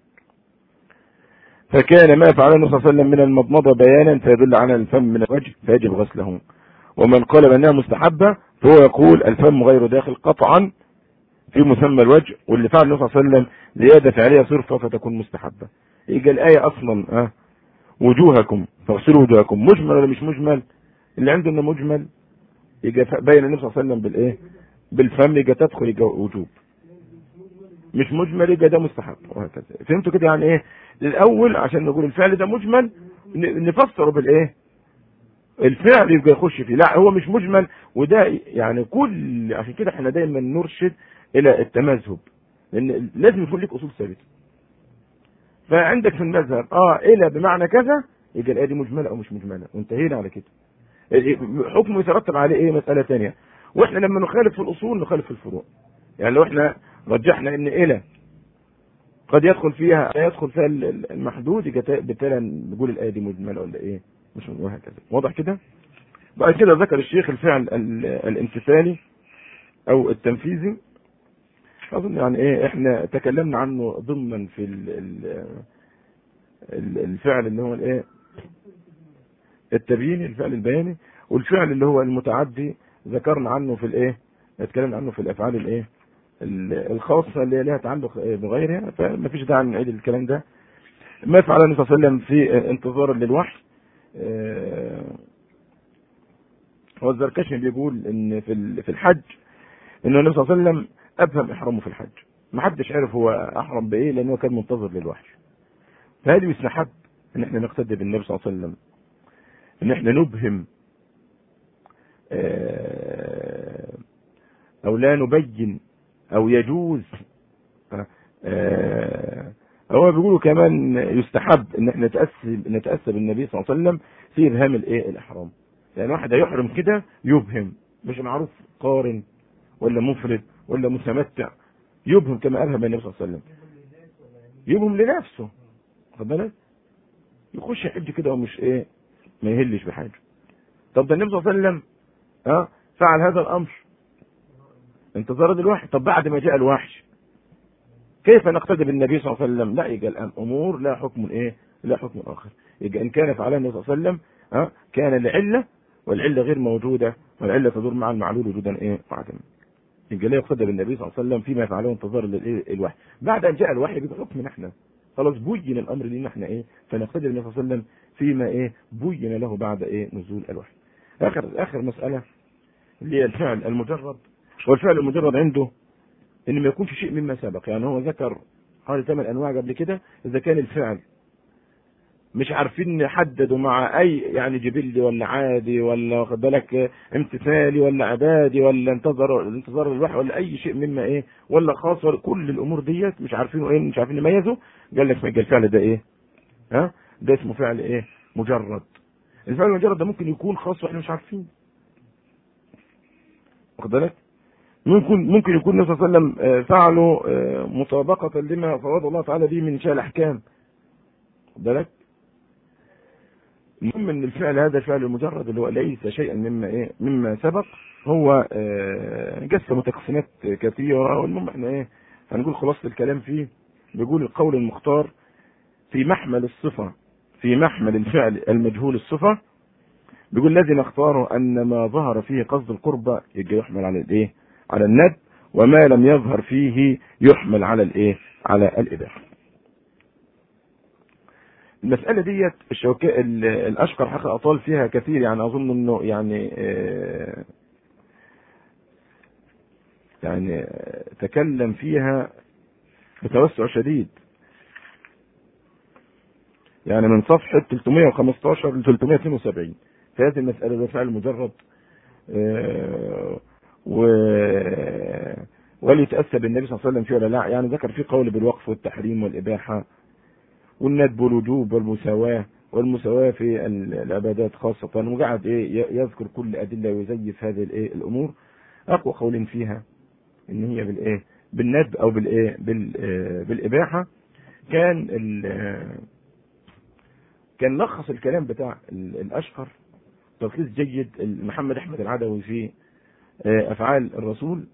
Speaker 1: فكان ما فعله النبي صلى الله عليه وسلم من المضمضة بيانا فيدل على الفم من الوجه فيجب غسله ومن قال بأنها مستحبة فهو يقول الفم غير داخل قطعا في مسمى الوجه واللي فعل النبي صلى الله عليه وسلم زيادة فعلية صرفة فتكون مستحبة يجي الآية أصلا أه وجوهكم فاغسلوا وجوهكم مجمل ولا مش مجمل اللي عندنا مجمل يجي بين النبي صلى الله عليه وسلم بالإيه بالفم يجي تدخل يجي وجوب مش مجمل يبقى ده مستحب وهكذا فهمتوا كده يعني ايه الاول عشان نقول الفعل ده مجمل نفسره بالايه الفعل يبقى يخش فيه لا هو مش مجمل وده يعني كل عشان كده احنا دايما نرشد الى التمذهب لان لازم يكون لك اصول ثابته فعندك في المذهب اه الى بمعنى كذا يبقى الايه دي مجمله او مش مجمله وانتهينا على كده حكم يترتب عليه ايه مساله ثانيه واحنا لما نخالف في الاصول نخالف في الفروع يعني لو احنا رجحنا ان الى قد يدخل فيها يدخل فيها المحدود بالتالي نقول الايه دي مجمله ولا ايه مش وهكذا واضح كده بعد كده ذكر الشيخ الفعل الامتثالي او التنفيذي اظن يعني ايه احنا تكلمنا عنه ضمنا في الفعل اللي هو الايه التبييني الفعل البياني والفعل اللي هو المتعدي ذكرنا عنه في الايه اتكلمنا عنه في الافعال الايه الخاصه اللي لها تعلق بغيرها فما فيش داعي نعيد الكلام ده ما فعل النبي صلى الله عليه وسلم في انتظار للوحي هو الزركشي بيقول ان في في الحج انه النبي صلى الله عليه وسلم ابهم احرامه في الحج ما حدش عرف هو احرم بايه لانه كان منتظر للوحي فهذه يستحب ان احنا نقتدي بالنبي صلى الله عليه وسلم ان احنا نبهم او لا نبين او يجوز هو بيقولوا كمان يستحب ان احنا نتاسى نتاسى بالنبي صلى الله عليه وسلم في ابهام الايه الاحرام يعني واحد هيحرم كده يبهم مش معروف قارن ولا مفرد ولا متمتع يبهم كما ابهم النبي صلى الله عليه وسلم يبهم لنفسه واخد بالك يخش يحج كده ومش ايه ما يهلش بحاجه طب ده النبي صلى الله عليه وسلم ها فعل هذا الامر انتظار الوحي طب بعد ما جاء الوحي كيف نقتدي بالنبي صلى الله عليه وسلم لا يجي الان امور لا حكم ايه لا حكم اخر يجي ان كان فعلها النبي صلى الله عليه وسلم ها كان لعله والعله غير موجوده والعله تدور مع المعلول وجودا ايه وعدما يبقى لا يقتدى بالنبي صلى الله عليه وسلم فيما يفعله انتظار الوحي بعد ان جاء الوحي بيبقى حكم نحن خلاص بين الامر لنا احنا ايه فنقتدي بالنبي صلى الله عليه وسلم فيما ايه بين له بعد ايه نزول الوحي اخر اخر مساله اللي هي الفعل المجرد والفعل المجرد عنده ان ما يكونش شيء مما سبق يعني هو ذكر حوالي ثمان انواع قبل كده اذا كان الفعل مش عارفين نحددوا مع اي يعني جبلي ولا عادي ولا واخد بالك امتثالي ولا عبادي ولا انتظر انتظار الوحي ولا اي شيء مما ايه ولا خاص ولا كل الامور ديت مش عارفين ايه مش عارفين نميزه قال لك الفعل ده ايه ها ده اسمه فعل ايه مجرد الفعل المجرد ده ممكن يكون خاص واحنا مش عارفين واخد بالك ممكن ممكن يكون النبي صلى الله عليه وسلم فعله مطابقة لما فرض الله تعالى به من شاء الأحكام خد بالك المهم ان الفعل هذا الفعل المجرد اللي هو ليس شيئا مما ايه مما سبق هو قسم تقسيمات كثيره والمهم احنا ايه هنقول خلاصه الكلام فيه بيقول القول المختار في محمل الصفه في محمل الفعل المجهول الصفه بيقول الذي نختاره ان ما ظهر فيه قصد القربة يجي يحمل على الايه على الند وما لم يظهر فيه يحمل على الايه على الاباحه المسألة ديت الشوكاء الأشقر حقيقة أطال فيها كثير يعني أظن إنه يعني يعني تكلم فيها بتوسع شديد يعني من صفحة 315 ل 372 في هذه المسألة ده فعل مجرد و وليتأسى بالنبي صلى الله عليه وسلم فيه ولا لا يعني ذكر فيه قول بالوقف والتحريم والإباحة والندب والوجوب والمساواة والمساواة في العبادات خاصة وقعد ايه يذكر كل أدلة ويزيف هذه الايه الأمور أقوى قول فيها إن هي بالايه بالندب أو بالايه بالإباحة كان كان لخص الكلام بتاع الأشقر تلخيص جيد محمد أحمد العدوي في أفعال الرسول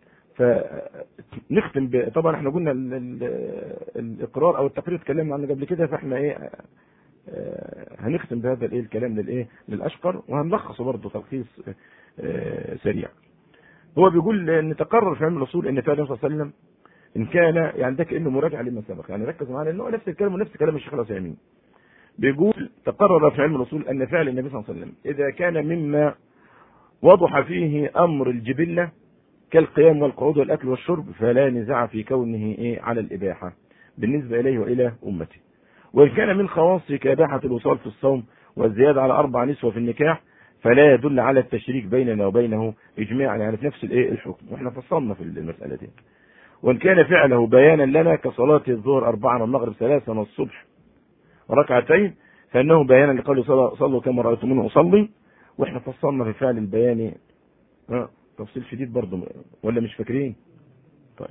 Speaker 1: فنختم ب... طبعا احنا قلنا ال... ال... الاقرار او التقرير اتكلمنا عنه قبل كده فاحنا ايه اه هنختم بهذا الايه الكلام للايه للاشقر وهنلخصه برضه تلخيص اه سريع هو بيقول ان تقرر في علم الاصول ان فعل النبي صلى الله عليه وسلم ان كان يعني ده كانه مراجعه لما سبق يعني ركز معانا انه نفس الكلام ونفس كلام الشيخ العثيمين بيقول تقرر في علم الاصول ان فعل النبي صلى الله عليه وسلم اذا كان مما وضح فيه امر الجبله كالقيام والقعود والاكل والشرب فلا نزاع في كونه ايه على الاباحه بالنسبه اليه والى امته وان كان من خواصه كاباحه الوصال في الصوم والزياده على اربع نسوه في النكاح فلا يدل على التشريك بيننا وبينه اجماعا يعني في نفس الايه الحكم واحنا فصلنا في المساله دي وان كان فعله بيانا لنا كصلاه الظهر اربعا والمغرب ثلاثا والصبح ركعتين فانه بيانا لقوله صلوا كما رايتموني اصلي واحنا فصلنا في فعل البيان اه تفصيل شديد برضه ولا مش فاكرين طيب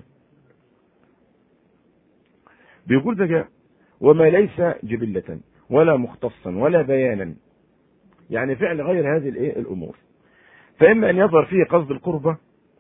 Speaker 1: بيقول بقى وما ليس جبلة ولا مختصا ولا بيانا يعني فعل غير هذه الايه الامور فاما ان يظهر فيه قصد القربة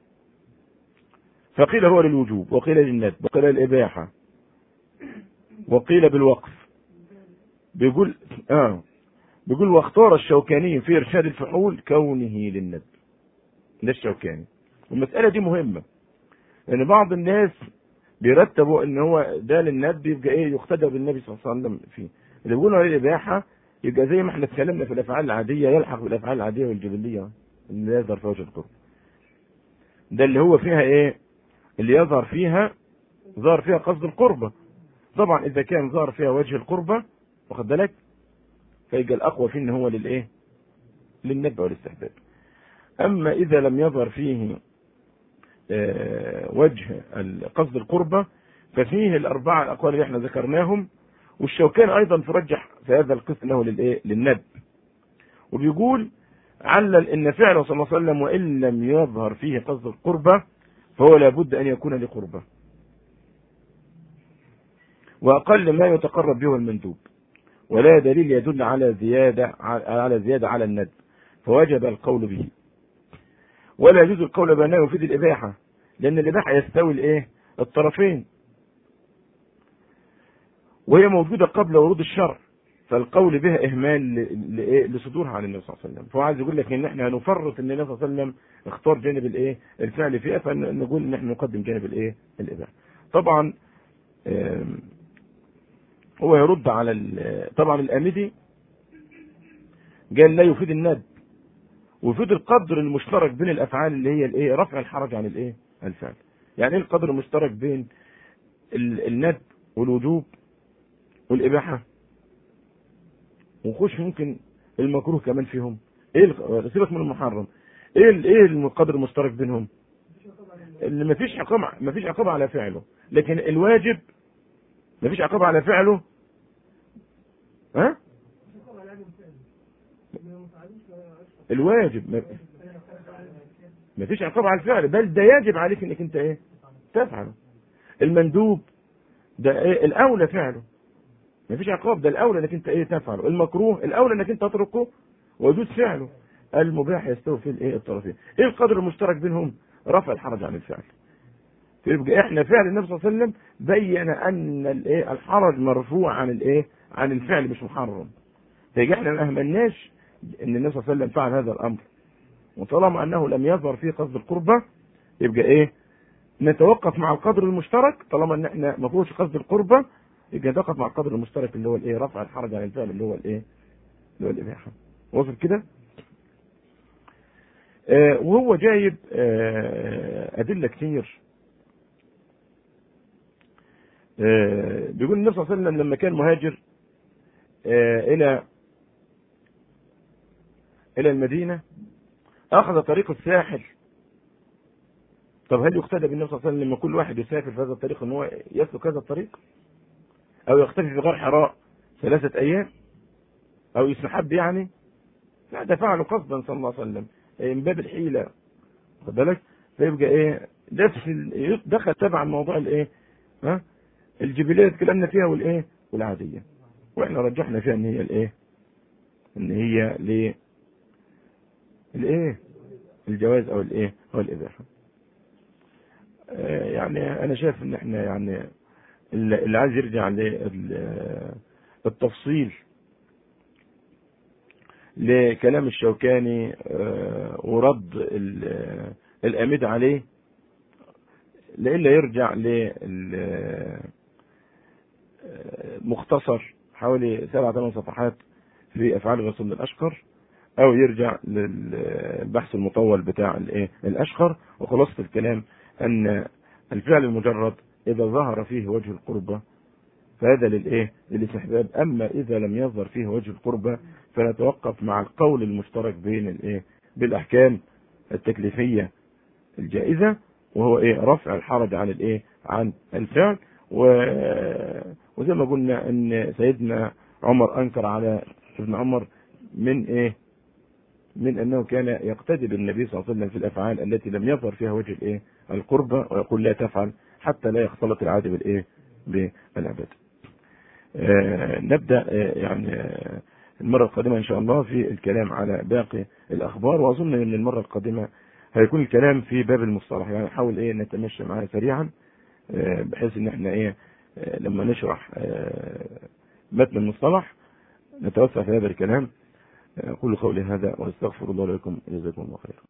Speaker 1: فقيل هو للوجوب وقيل للندب وقيل للاباحة وقيل بالوقف بيقول اه بيقول واختار الشوكاني في ارشاد الفحول كونه للندب ده الشوكاني والمسألة دي مهمة لأن يعني بعض الناس بيرتبوا ان هو ده للندب يبقى ايه يقتدى بالنبي صلى الله عليه وسلم فيه اللي بيقولوا عليه الاباحه يبقى زي ما احنا اتكلمنا في الافعال العاديه يلحق بالافعال العاديه والجبليه اللي يظهر في وجه القرب ده اللي هو فيها ايه اللي يظهر فيها ظهر فيها قصد القربة طبعا اذا كان ظهر فيها وجه القربة واخد بالك فيبقى الاقوى فيه ان هو للايه للنبع والاستحباب اما اذا لم يظهر فيه اه وجه قصد القربة ففيه الاربعة الاقوال اللي احنا ذكرناهم والشوكان ايضا ترجح في هذا القسم له للايه للندب وبيقول علل ان فعله صلى الله عليه وسلم وان لم يظهر فيه قصد القربة فهو لابد ان يكون لقربة واقل ما يتقرب به المندوب ولا دليل يدل على زيادة على زيادة على الندب فوجب القول به ولا يجوز القول بأنه يفيد الإباحة لأن الإباحة يستوي الإيه؟ الطرفين وهي موجودة قبل ورود الشرع فالقول بها إهمال لصدورها عن النبي صلى الله عليه وسلم فهو عايز يقول لك إن إحنا هنفرط إن النبي صلى الله عليه وسلم اختار جانب الإيه؟ الفعل فيها فنقول إن إحنا نقدم جانب الإيه؟ الإباحة طبعا هو يرد على طبعا الامدي قال لا يفيد الند ويفيد القدر المشترك بين الافعال اللي هي الايه رفع الحرج عن الايه الفعل يعني ايه القدر المشترك بين الند والوجوب والاباحه ونخش ممكن المكروه كمان فيهم ايه سيبك من المحرم ايه ايه القدر المشترك بينهم اللي مفيش عقاب مفيش عقاب على فعله لكن الواجب مفيش عقاب على فعله ها الواجب مفيش عقاب على الفعل بل ده يجب عليك انك انت ايه تفعله المندوب ده ايه الاولى فعله مفيش عقاب ده الاولى انك انت ايه تفعله المكروه الاولى انك انت تتركه ويجوز فعله المباح يستوي فيه الايه الطرفين ايه القدر المشترك بينهم رفع الحرج عن الفعل يبقى احنا فعل النبي صلى الله عليه وسلم بين ان الايه الحرج مرفوع عن الايه عن الفعل مش محرم فيجي احنا ما اهملناش ان النبي صلى الله عليه وسلم فعل هذا الامر وطالما انه لم يظهر فيه قصد القربة يبقى ايه نتوقف مع القدر المشترك طالما ان احنا ما فيهوش قصد القربة يبقى نتوقف مع القدر المشترك اللي هو الايه رفع الحرج عن الفعل اللي هو الايه اللي هو الاباحه وصل كده آه وهو جايب آه ادله كتير آه بيقول النبي صلى الله عليه وسلم لما كان مهاجر الى الى المدينة اخذ طريق الساحل طب هل يقتدى بالنبي صلى الله عليه وسلم لما كل واحد يسافر في هذا الطريق ان هو يسلك هذا الطريق او يختفي في غار حراء ثلاثة ايام او يستحب يعني لا ده فعله قصدا صلى الله عليه وسلم من باب الحيلة خد بالك فيبقى ايه ده دخل تبع موضوع الايه ها الجبلية اللي اتكلمنا فيها والايه والعادية واحنا رجحنا فيها ان هي الايه ان هي ل الايه الجواز او الايه او الاباحه آه يعني انا شايف ان احنا يعني اللي عايز يرجع للتفصيل لكلام الشوكاني آه ورد الامد عليه لإلا يرجع للمختصر حوالي سبع ثمان صفحات في افعال الرسول الاشقر او يرجع للبحث المطول بتاع الايه الاشقر وخلاصة الكلام ان الفعل المجرد اذا ظهر فيه وجه القربة فهذا للايه للاستحباب اما اذا لم يظهر فيه وجه القربة فنتوقف مع القول المشترك بين الايه بالاحكام التكليفية الجائزة وهو ايه رفع الحرج عن الايه عن الفعل و... وزي ما قلنا ان سيدنا عمر انكر على ابن عمر من ايه من انه كان يقتدي بالنبي صلى الله عليه وسلم في الافعال التي لم يظهر فيها وجه الايه القربة ويقول لا تفعل حتى لا يختلط العادة بالايه بالعبادة آه نبدأ آه يعني آه المرة القادمة ان شاء الله في الكلام على باقي الاخبار واظن ان المرة القادمة هيكون الكلام في باب المصطلح يعني نحاول ايه نتمشى معاه سريعا بحيث ان احنا ايه لما نشرح متن المصطلح نتوسع في هذا الكلام اقول قولي هذا واستغفر الله لكم جزاكم الله خيرا